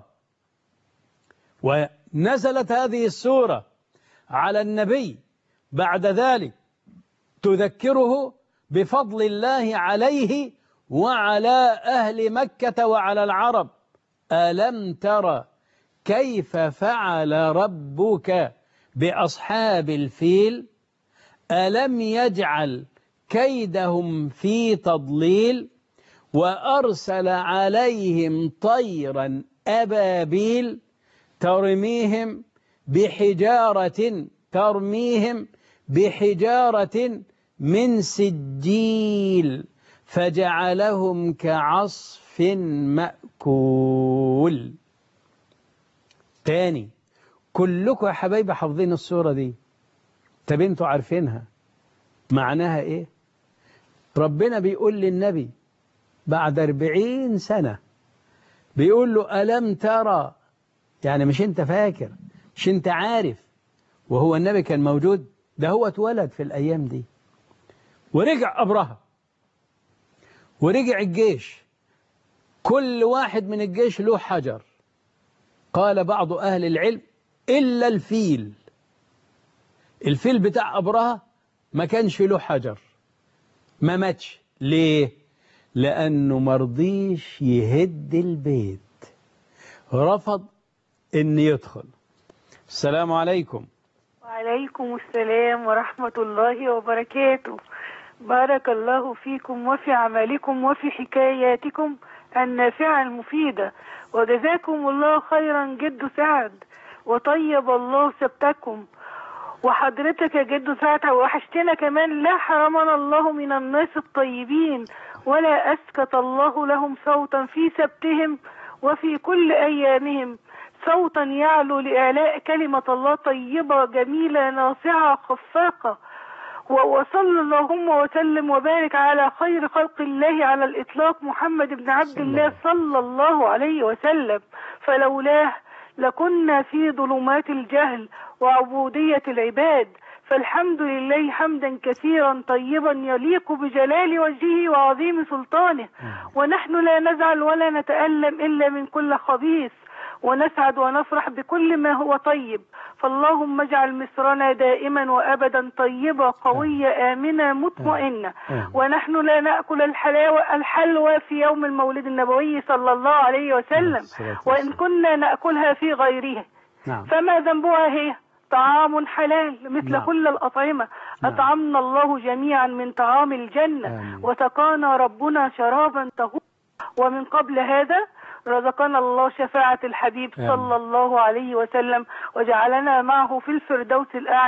ونزلت هذه السورة على النبي بعد ذلك تذكره بفضل الله عليه وعلى أهل مكة وعلى العرب ألم تر كيف فعل ربك بأصحاب الفيل ألم يجعل كيدهم في تضليل وأرسل عليهم طيرا أبابيل ترميهم بحجارة ترميهم بحجارة من سجيل فجعلهم كعصف مأكول تاني كلكم يا حبايبي حافظين الصورة دي طب انتوا عارفينها معناها ايه ربنا بيقول للنبي بعد أربعين سنة بيقول له ألم ترى يعني مش انت فاكر مش انت عارف وهو النبي كان موجود ده هو اتولد في الأيام دي ورجع أبرهة ورجع الجيش كل واحد من الجيش له حجر قال بعض أهل العلم إلا الفيل الفيل بتاع أبرهة ما كانش له حجر ما ماتش ليه لأنه مرضيش يهد البيت رفض أن يدخل السلام عليكم وعليكم السلام ورحمة الله وبركاته بارك الله فيكم وفي عملكم وفي حكاياتكم النافعة المفيدة وجزاكم الله خيرا جد سعد وطيب الله سبتكم وحضرتك يا جد سعد وحشتنا كمان لا حرمنا الله من الناس الطيبين ولا أسكت الله لهم صوتا في سبتهم وفي كل أيامهم صوتا يعلو لإعلاء كلمة الله طيبة جميلة ناصعة خفاقة وصلى اللهم وسلم وبارك على خير خلق الله على الإطلاق محمد بن عبد الله صلى الله عليه وسلم فلولاه لكنا في ظلمات الجهل وعبودية العباد فالحمد لله حمدا كثيرا طيبا يليق بجلال وجهه وعظيم سلطانه ونحن لا نزعل ولا نتألم إلا من كل خبيث ونسعد ونفرح بكل ما هو طيب فاللهم اجعل مصرنا دائما وابدا طيبه قويه امنه مطمئنه ونحن لا ناكل الحلاوه الحلوى في يوم المولد النبوي صلى الله عليه وسلم وان كنا ناكلها في غيره نعم. فما ذنبها هي طعام حلال مثل نعم. كل الأطعمة نعم. أطعمنا الله جميعا من طعام الجنة آمين. وسقانا ربنا شرابا طهورا ومن قبل هذا رزقنا الله شفاعة الحبيب آمين. صلى الله عليه وسلم وجعلنا معه في الفردوس الأعلى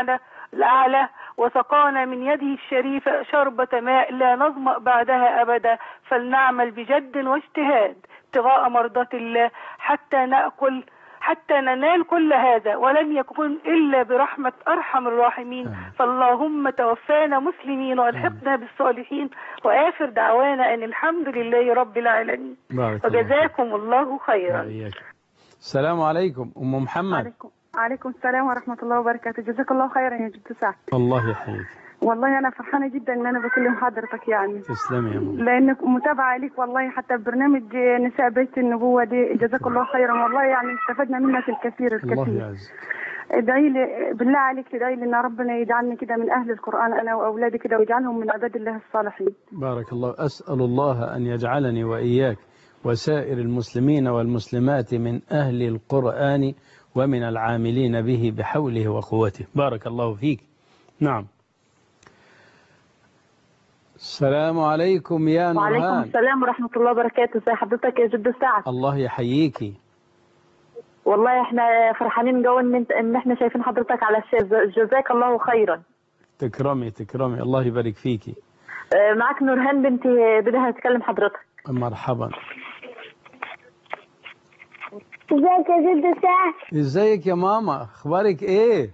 الأعلى وسقانا من يده الشريفة شربة ماء لا نظمأ بعدها أبدا فلنعمل بجد واجتهاد ابتغاء مرضات الله حتى نأكل حتى ننال كل هذا ولم يكن إلا برحمة أرحم الراحمين فاللهم توفانا مسلمين والحقنا بالصالحين وآخر دعوانا أن الحمد لله رب العالمين بارك الله وجزاكم الله خيرا وإياك. السلام عليكم أم محمد عليكم عليكم السلام ورحمة الله وبركاته جزاك الله خيرا يا جد سعد الله يحييك والله أنا فرحانة جدا إن أنا بكلم حضرتك يعني تسلمي يا أم لأنك متابعة ليك والله حتى برنامج نساء بيت النبوة دي جزاك الله خيرا والله يعني استفدنا منك الكثير الله الكثير يعزك ادعي لي بالله عليك تدعي لي إن ربنا يجعلني كده من أهل القرآن أنا وأولادي كده ويجعلهم من عباد الله الصالحين بارك الله أسأل الله أن يجعلني وإياك وسائر المسلمين والمسلمات من أهل القرآن ومن العاملين به بحوله وقوته بارك الله فيك نعم السلام عليكم يا وعليكم نورهان السلام ورحمة الله وبركاته ازي حضرتك يا جد سعد الله يحييكي والله احنا فرحانين جو ان انت ان احنا شايفين حضرتك على الشاشة جزاك الله خيرا تكرمي تكرمي الله يبارك فيكي اه، معاك نورهان بنتي بدها تكلم حضرتك مرحبا ازيك يا جد سعد ازيك يا ماما اخبارك ايه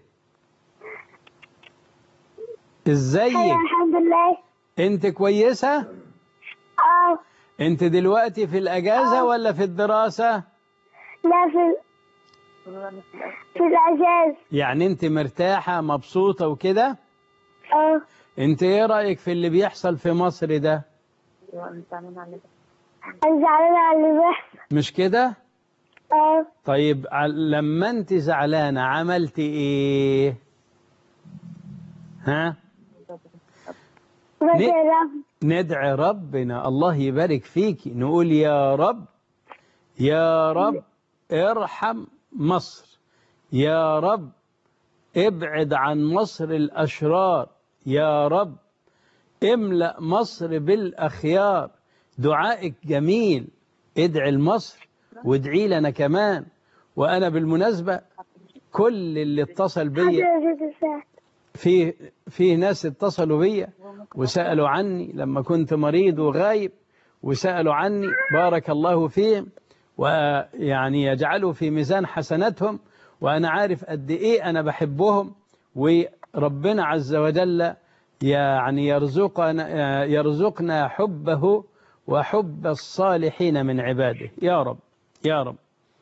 ازيك أيوة الحمد لله انت كويسة اه انت دلوقتي في الاجازة ولا في الدراسة لا في في العجاز يعني انت مرتاحة مبسوطة وكده اه انت ايه رأيك في اللي بيحصل في مصر ده انا زعلانة على اللي بيحصل مش كده اه طيب ع- لما انت زعلانة عملتي ايه ها بدي ن- رب ندعي ربنا الله يبارك فيك نقول يا رب يا رب ارحم مصر يا رب ابعد عن مصر الأشرار يا رب املأ مصر بالأخيار دعائك جميل ادعي لمصر وادعي لنا كمان وأنا بالمناسبة كل اللي اتصل بيا يا جد سعد في في ناس اتصلوا بيا وسألوا عني لما كنت مريض وغايب وسألوا عني بارك الله فيهم ويعني يجعلوا في ميزان حسناتهم وأنا عارف قد إيه أنا بحبهم وربنا عز وجل يعني يرزقنا يرزقنا حبه وحب الصالحين من عباده يا رب يا رب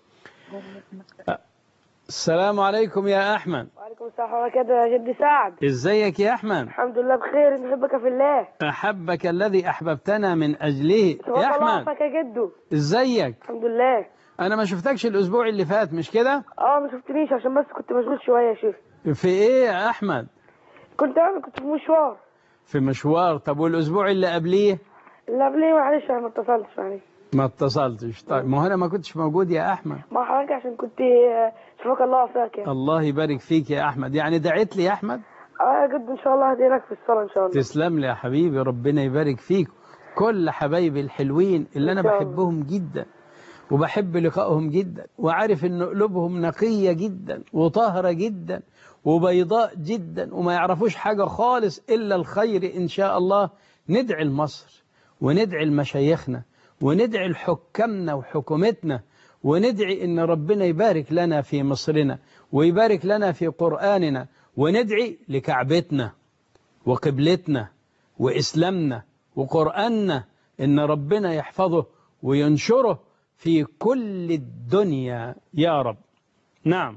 السلام عليكم يا أحمد وعليكم السلام ورحمة الله وبركاته يا جدي سعد ازيك يا أحمد الحمد لله بخير نحبك في الله أحبك الذي أحببتنا من أجله يا تبارك الله أحمد عافاك يا جدو ازيك الحمد لله أنا ما شفتكش الأسبوع اللي فات مش كده اه ما شفتنيش عشان بس كنت مشغول شوية يا شيخ في إيه يا أحمد كنت انا كنت في مشوار في مشوار طب والأسبوع اللي قبليه اللي قبليه معلش انا ما اتصلتش معلش ما اتصلتش طيب ما هو أنا ما كنتش موجود يا أحمد مع حضرتك عشان كنت آه، شفاك الله عافاك يعني الله يبارك فيك يا أحمد يعني دعيت لي يا أحمد اه يا جد ان شاء الله هدينك في الصلاة ان شاء الله تسلم لي يا حبيبي ربنا يبارك فيك كل حبايبي الحلوين اللي أنا إن شاء الله. بحبهم جدا وبحب لقائهم جدا وعارف ان قلوبهم نقية جدا وطاهرة جدا وبيضاء جدا وما يعرفوش حاجة خالص إلا الخير إن شاء الله ندعي لمصر وندعي لمشايخنا وندعي لحكامنا وحكومتنا وندعي إن ربنا يبارك لنا في مصرنا ويبارك لنا في قرآننا وندعي لكعبتنا وقبلتنا وإسلامنا وقرآننا إن ربنا يحفظه وينشره في كل الدنيا يا رب نعم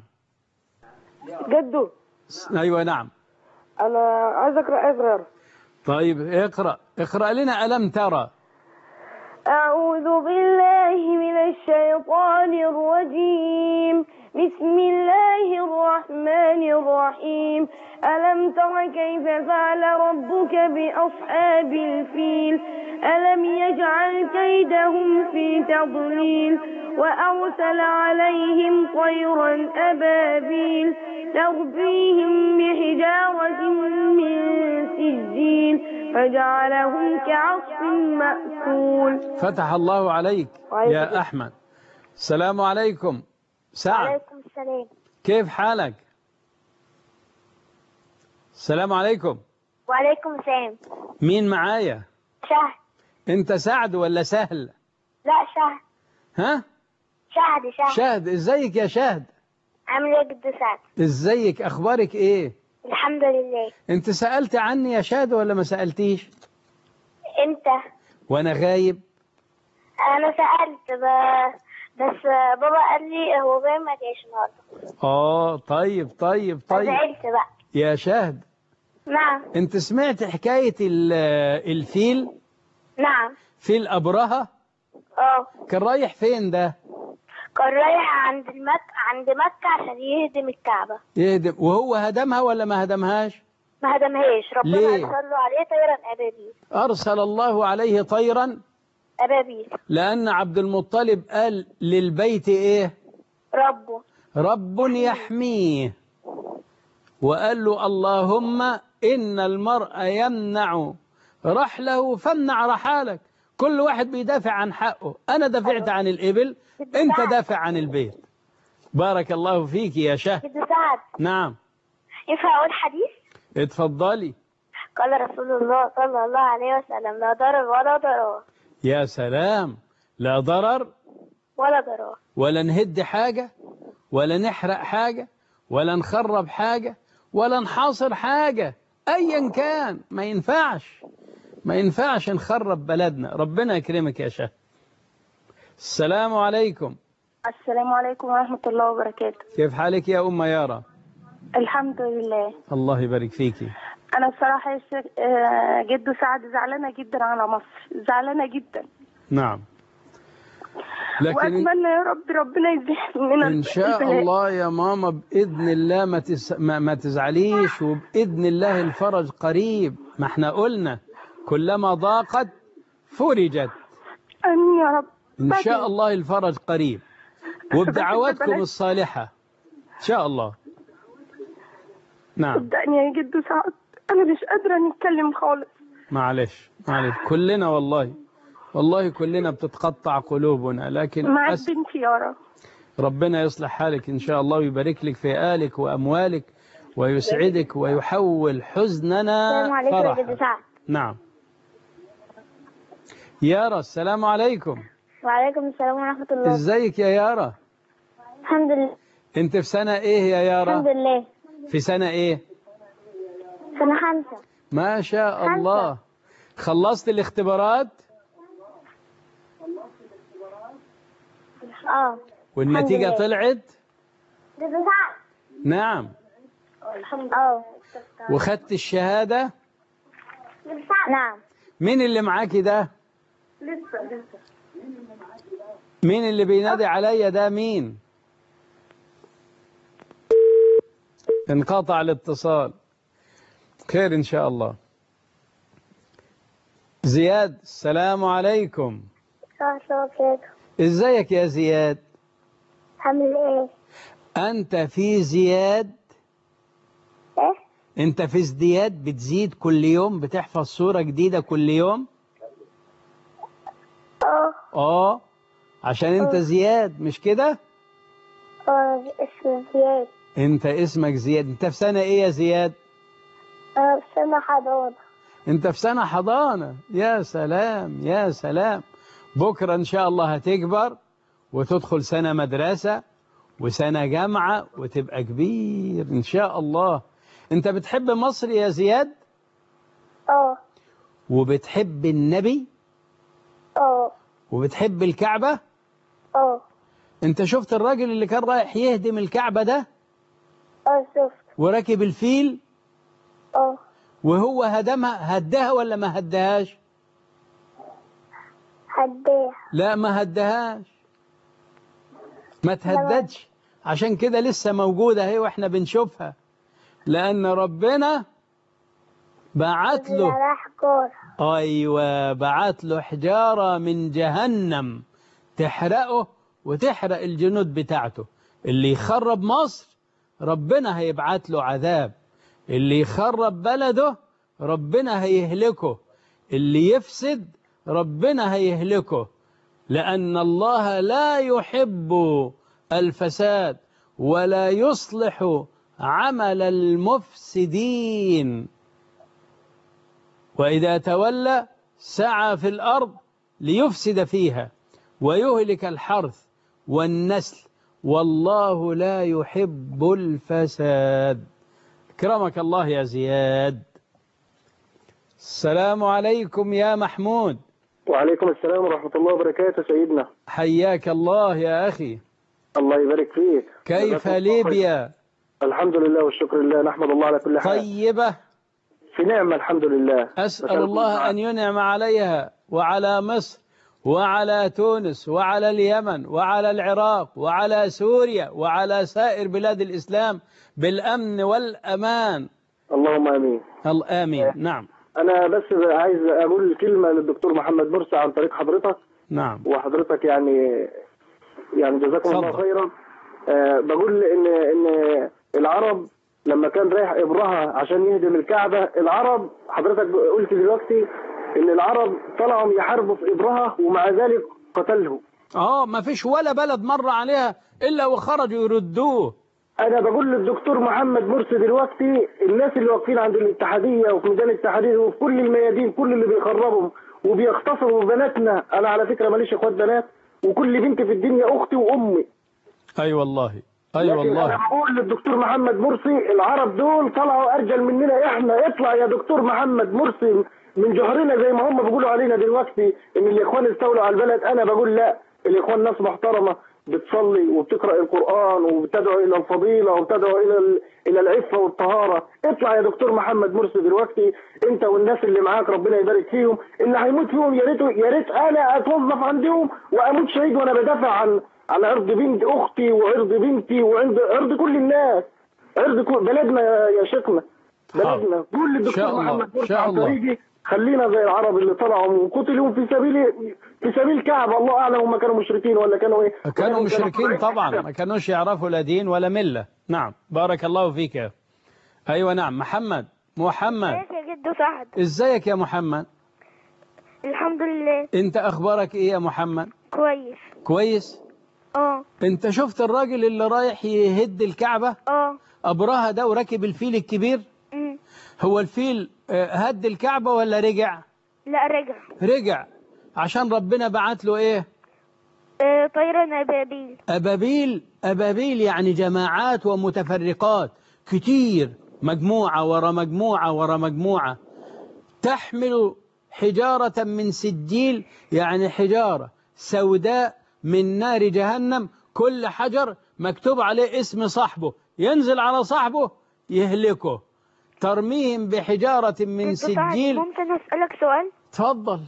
جدو أيوة نعم انا عايز اقرا ايه صغيرة طيب اقرأ اقرأ لنا ألم ترى أعوذ بالله من الشيطان الرجيم بسم الله الرحمن الرحيم ألم تر كيف فعل ربك بأصحاب الفيل ألم يجعل كيدهم في تضليل وأرسل عليهم طيرا أبابيل تربيهم بحجارة من سجيل فجعلهم كعصف مأكول فتح الله عليك وعليكم يا السلام. أحمد السلام عليكم سعد وعليكم السلام كيف حالك السلام عليكم وعليكم السلام مين معايا شهد انت سعد ولا سهل لا شهد ها شهد شهد شهد ازيك يا شهد عامل ايه يا جد سعد ازيك اخبارك ايه الحمد لله انت سألت عني يا شهد ولا ما سألتيش انت وانا غايب انا سألت ب... بس بابا قال لي هو جاي ما جايش النهارده اه طيب طيب طيب زعلت بقى يا شهد نعم انت سمعت حكاية ال- الفيل نعم فيل أبرهة اه كان رايح فين ده كان رايح عند المك... عند مكة عشان يهدم الكعبة يهدم وهو هدمها ولا ما هدمهاش ما هدمهاش ربنا ليه؟ أرسل له عليه طيرا أبابيل أرسل الله عليه طيرا أبابيل لأن عبد المطلب قال للبيت إيه ربه رب يحميه وقال له اللهم إن المرء يمنع رحله فامنع رحالك كل واحد بيدافع عن حقه أنا دافعت عن الإبل أنت دافع عن البيت بارك الله فيك يا شهد جد سعد نعم ينفع أقول حديث اتفضلي قال رسول الله صلى الله عليه وسلم لا ضرر ولا ضرار يا سلام لا ضرر ولا ضرار ولا نهد حاجة ولا نحرق حاجة ولا نخرب حاجة ولا نحاصر حاجة أيا كان ما ينفعش ما ينفعش نخرب بلدنا ربنا يكرمك يا شهد السلام عليكم السلام عليكم ورحمة الله وبركاته كيف حالك يا أم يارا الحمد لله الله يبارك فيكي أنا بصراحة يا شيخ آه، جدو سعد زعلانة جدا على مصر زعلانة جدا نعم لكن وأتمنى يا رب ربنا يزيح من إن شاء البلاء. الله يا ماما بإذن الله ما, تس... ما... ما تزعليش وبإذن الله الفرج قريب ما احنا قلنا كلما ضاقت فرجت آمين يا رب إن بعد- شاء الله الفرج قريب وبدعواتكم بلاش- الصالحة إن شاء الله نعم صدقني يا جدو سعد أنا مش قادرة نتكلم خالص معلش معلش كلنا والله والله كلنا بتتقطع قلوبنا لكن مع أس... بنتي يارا ربنا يصلح حالك إن شاء الله ويبارك لك في آلك وأموالك ويسعدك ويحول حزننا السلام عليكم يا فرحا جد سعد نعم يارا السلام عليكم وعليكم السلام ورحمة الله ازيك يا يارا الحمد لله انت في سنة ايه يا الحمد يارا لله في سنة ايه سنة خمسة ما شاء الله خلصت الاختبارات اه والنتيجة الحمد لله. طلعت جد سعد نعم الحمد اه وخدت الشهادة جد سعد نعم مين اللي معاكي ده لسه لسه مين اللي بينادي عليا ده مين انقطع الاتصال خير ان شاء الله زياد السلام عليكم السلام عليكم ازيك يا زياد عامل ايه؟ انت في زياد ايه؟ انت في ازدياد بتزيد كل يوم بتحفظ سورة جديدة كل يوم اه اه عشان انت آه. زياد مش كده اه اسمه زياد انت اسمك زياد انت في سنة ايه يا زياد اه في سنة حضانة انت في سنة حضانة يا سلام يا سلام بكرة ان شاء الله هتكبر وتدخل سنة مدرسة وسنة جامعة وتبقى كبير ان شاء الله انت بتحب مصر يا زياد اه وبتحب النبي اه وبتحب الكعبة اه انت شفت الراجل اللي كان رايح يهدم الكعبة ده اه شفت وركب الفيل اه وهو هدمها هدها ولا ما هدهاش هديها لا ما هدهاش ما تهددش عشان كده لسه موجودة اهي واحنا بنشوفها لأن ربنا بعت له راح كورة أيوة بعت له حجارة من جهنم تحرقه وتحرق الجنود بتاعته اللي يخرب مصر ربنا هيبعت له عذاب اللي يخرب بلده ربنا هيهلكه اللي يفسد ربنا هيهلكه لأن الله لا يحب الفساد ولا يصلح عمل المفسدين وإذا تولى سعى في الأرض ليفسد فيها ويهلك الحرث والنسل والله لا يحب الفساد كرمك الله يا زياد السلام عليكم يا محمود وعليكم السلام ورحمة الله وبركاته سيدنا حياك الله يا أخي الله يبارك فيك كيف ليبيا الحمد لله والشكر لله نحمد الله على كل حال طيبة في نعمة الحمد لله أسأل الله أن ينعم عليها وعلى مصر وعلى تونس وعلى اليمن وعلى العراق وعلى سوريا وعلى سائر بلاد الإسلام بالأمن والأمان اللهم آمين الله آمين نعم أنا بس عايز أقول كلمة للدكتور محمد مرسي عن طريق حضرتك نعم وحضرتك يعني يعني جزاكم الله اتفضل. خيرا آه بقول ان ان العرب لما كان رايح ابرهه عشان يهدم الكعبه العرب حضرتك قلت دلوقتي ان العرب طلعوا يحاربوا في ابرهه ومع ذلك قتله اه ما فيش ولا بلد مر عليها إلا وخرجوا يردوه انا بقول للدكتور محمد مرسي دلوقتي الناس اللي واقفين عند الاتحاديه وفي ميدان التحرير وفي كل الميادين كل اللي بيخربهم وبيغتصبوا بناتنا انا على فكره ماليش اخوات بنات وكل بنت في الدنيا اختي وامي أي والله أي لكن والله انا بقول للدكتور محمد مرسي العرب دول طلعوا ارجل مننا احنا اطلع يا دكتور محمد مرسي من جهرنا زي ما هم بيقولوا علينا دلوقتي ان الاخوان استولوا على البلد انا بقول لا الاخوان ناس محترمه بتصلي وبتقرا القران وبتدعو الى الفضيله وبتدعو الى ال- الى العفه والطهاره اطلع يا دكتور محمد مرسي دلوقتي انت والناس اللي معاك ربنا يبارك فيهم اللي هيموت فيهم يا ريت يا ريت انا اتوظف عندهم واموت شهيد وانا بدافع عن عن عرض بنت اختي وعرض بنتي وعرض عرض كل الناس عرض كل بلدنا يا يا شيخنا بلدنا كل إن شاء الدكتور الله، محمد إن مرسي شاء عن الله. طريقي خلينا زي العرب اللي طلعوا وقتلوا في سبيل في سبيل كعبة الله اعلم هم كانوا مشركين ولا كانوا ايه كانوا ولا مشركين طبعا ما كانوش يعرفوا لا دين ولا ملة نعم بارك الله فيك يا أيوة نعم محمد محمد ازيك يا جدو سعد ازيك يا محمد الحمد لله انت اخبارك ايه يا محمد كويس كويس اه انت شفت الراجل اللي رايح يهد الكعبة اه ابرهة ده وركب الفيل الكبير أمم. هو الفيل آه، هد الكعبة ولا رجع لا رجع رجع عشان ربنا بعت له ايه آه، طيرة نبابيل أبابيل أبابيل يعني جماعات ومتفرقات كتير مجموعة ورا مجموعة ورا مجموعة تحمل حجارة من سجيل يعني حجارة سوداء من نار جهنم كل حجر مكتوب عليه اسم صاحبه ينزل على صاحبه يهلكه ترميهم بحجارة من جدو سعد سجيل ممكن اسألك سؤال تفضل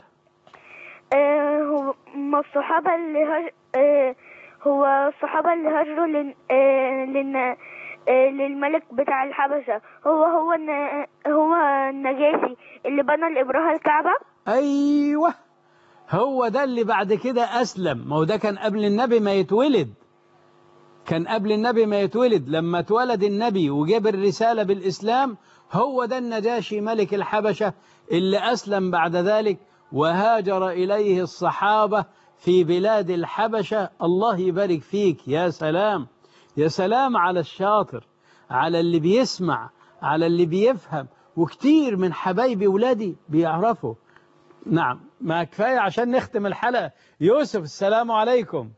آه، هو ما الصحابة اللي هج... آه، هو الصحابة اللي هاجروا لن... آه، لن... آه، للملك بتاع الحبشة هو هو الن... هو النجاشي اللي بنى الإبرهة الكعبة أيوة هو ده اللي بعد كده أسلم ما هو ده كان قبل النبي ما يتولد كان قبل النبي ما يتولد لما اتولد النبي وجاب الرسالة بالإسلام هو ده النجاشي ملك الحبشة اللي أسلم بعد ذلك وهاجر إليه الصحابة في بلاد الحبشة الله يبارك فيك يا سلام يا سلام على الشاطر على اللي بيسمع على اللي بيفهم وكتير من حبايبي ولادي بيعرفوا نعم ما كفاية عشان نختم الحلقة يوسف السلام عليكم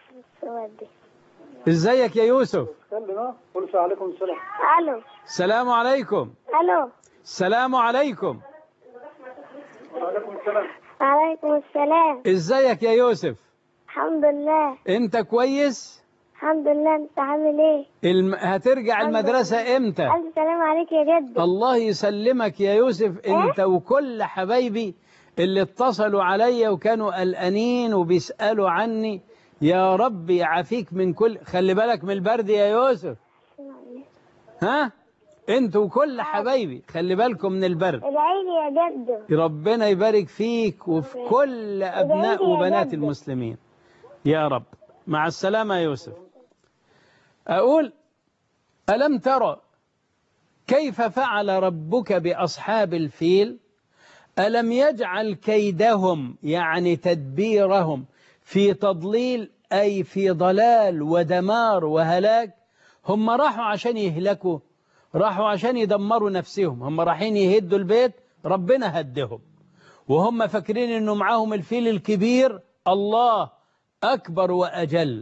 ازيك يا يوسف قل عليكم السلام ألو السلام عليكم ألو السلام عليكم وعليكم السلام عليكم السلام ازيك يا يوسف الحمد لله انت كويس الحمد لله انت عامل ايه الم... هترجع المدرسة امتى ألف سلام عليك يا جد الله يسلمك يا يوسف انت وكل حبايبي اللي اتصلوا عليا وكانوا قلقانين وبيسألوا عني يا رب يعافيك من كل خلي بالك من البرد يا يوسف ها انتوا وكل حبايبي خلي بالكم من البرد ادعي لي يا جدو ربنا يبارك فيك وفي كل أبناء وبنات المسلمين يا رب مع السلامة يا يوسف أقول ألم ترى كيف فعل ربك بأصحاب الفيل ألم يجعل كيدهم يعني تدبيرهم في تضليل أي في ضلال ودمار وهلاك هم راحوا عشان يهلكوا راحوا عشان يدمروا نفسهم هم رايحين يهدوا البيت ربنا هدهم وهم فاكرين انه معاهم الفيل الكبير الله اكبر واجل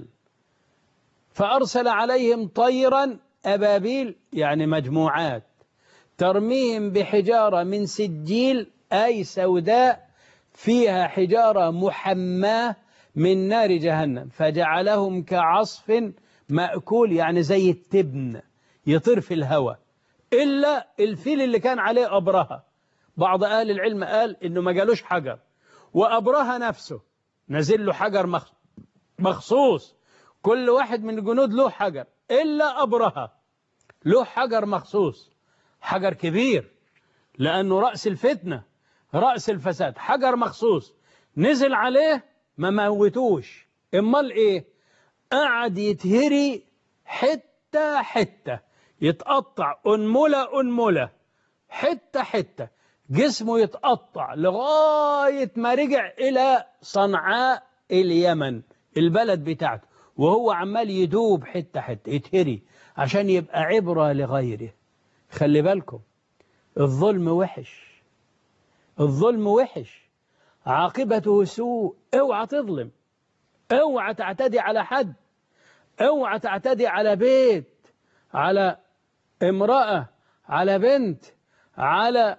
فارسل عليهم طيرا ابابيل يعني مجموعات ترميهم بحجاره من سجيل اي سوداء فيها حجاره محماه من نار جهنم فجعلهم كعصف مأكول يعني زي التبن يطير في الهواء إلا الفيل اللي كان عليه أبرهة بعض أهل العلم قال إنه ما جالوش حجر وأبرهة نفسه نزل له حجر مخ- مخصوص كل واحد من الجنود له حجر إلا أبرهة له حجر مخصوص حجر كبير لأنه رأس الفتنة رأس الفساد حجر مخصوص نزل عليه ما موتوش امال ايه قعد يتهري حتة حتة يتقطع أنملة أنملة حتة حتة جسمه يتقطع لغاية ما رجع إلى صنعاء اليمن البلد بتاعته وهو عمال يدوب حتة حتة يتهري عشان يبقى عبرة لغيره خلي بالكم الظلم وحش الظلم وحش عاقبته سوء اوعى تظلم اوعى تعتدي على حد اوعى تعتدي على بيت على امرأة على بنت على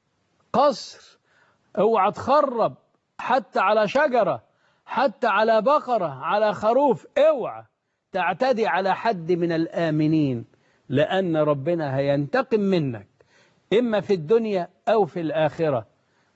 قصر اوعى تخرب حتى على شجرة حتى على بقرة على خروف اوعى تعتدي على حد من الآمنين لأن ربنا هينتقم منك إما في الدنيا أو في الآخرة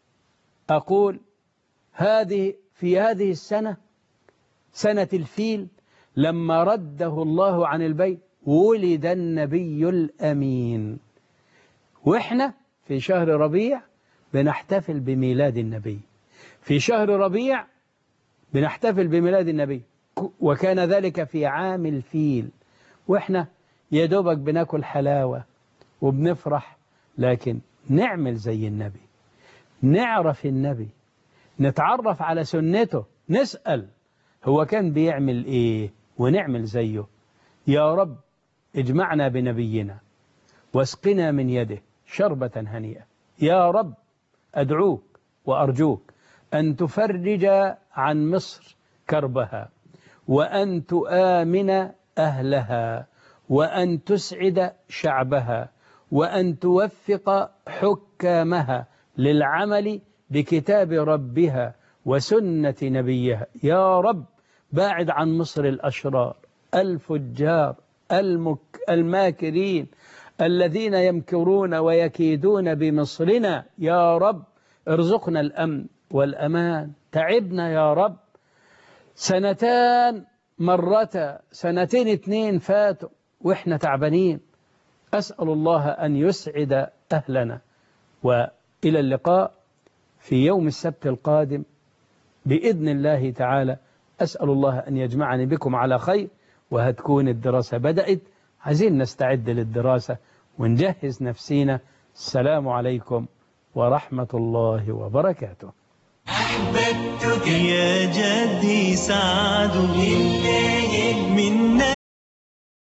أقول هذه في هذه السنة سنة الفيل لما رده الله عن البيت ولد النبي الأمين وإحنا في شهر ربيع بنحتفل بميلاد النبي في شهر ربيع بنحتفل بميلاد النبي وكان ذلك في عام الفيل وإحنا يا دوبك بناكل حلاوة وبنفرح لكن نعمل زي النبي نعرف النبي نتعرف على سنته نسأل هو كان بيعمل ايه ونعمل زيه يا رب اجمعنا بنبينا واسقنا من يده شربة هنيئة يا رب أدعوك وأرجوك أن تفرج عن مصر كربها وأن تؤمن أهلها وأن تسعد شعبها وأن توفق حكامها للعمل بكتاب ربها وسنة نبيها يا رب باعد عن مصر الأشرار الفجار المك الماكرين الذين يمكرون ويكيدون بمصرنا يا رب ارزقنا الأمن والأمان تعبنا يا رب سنتان مرتا سنتين اتنين فاتوا وإحنا تعبانين أسأل الله أن يسعد أهلنا وإلى اللقاء في يوم السبت القادم بإذن الله تعالى أسأل الله أن يجمعني بكم على خير وهتكون الدراسة بدأت عايزين نستعد للدراسة ونجهز نفسينا السلام عليكم ورحمة الله وبركاته أحببتك يا جدي سعد من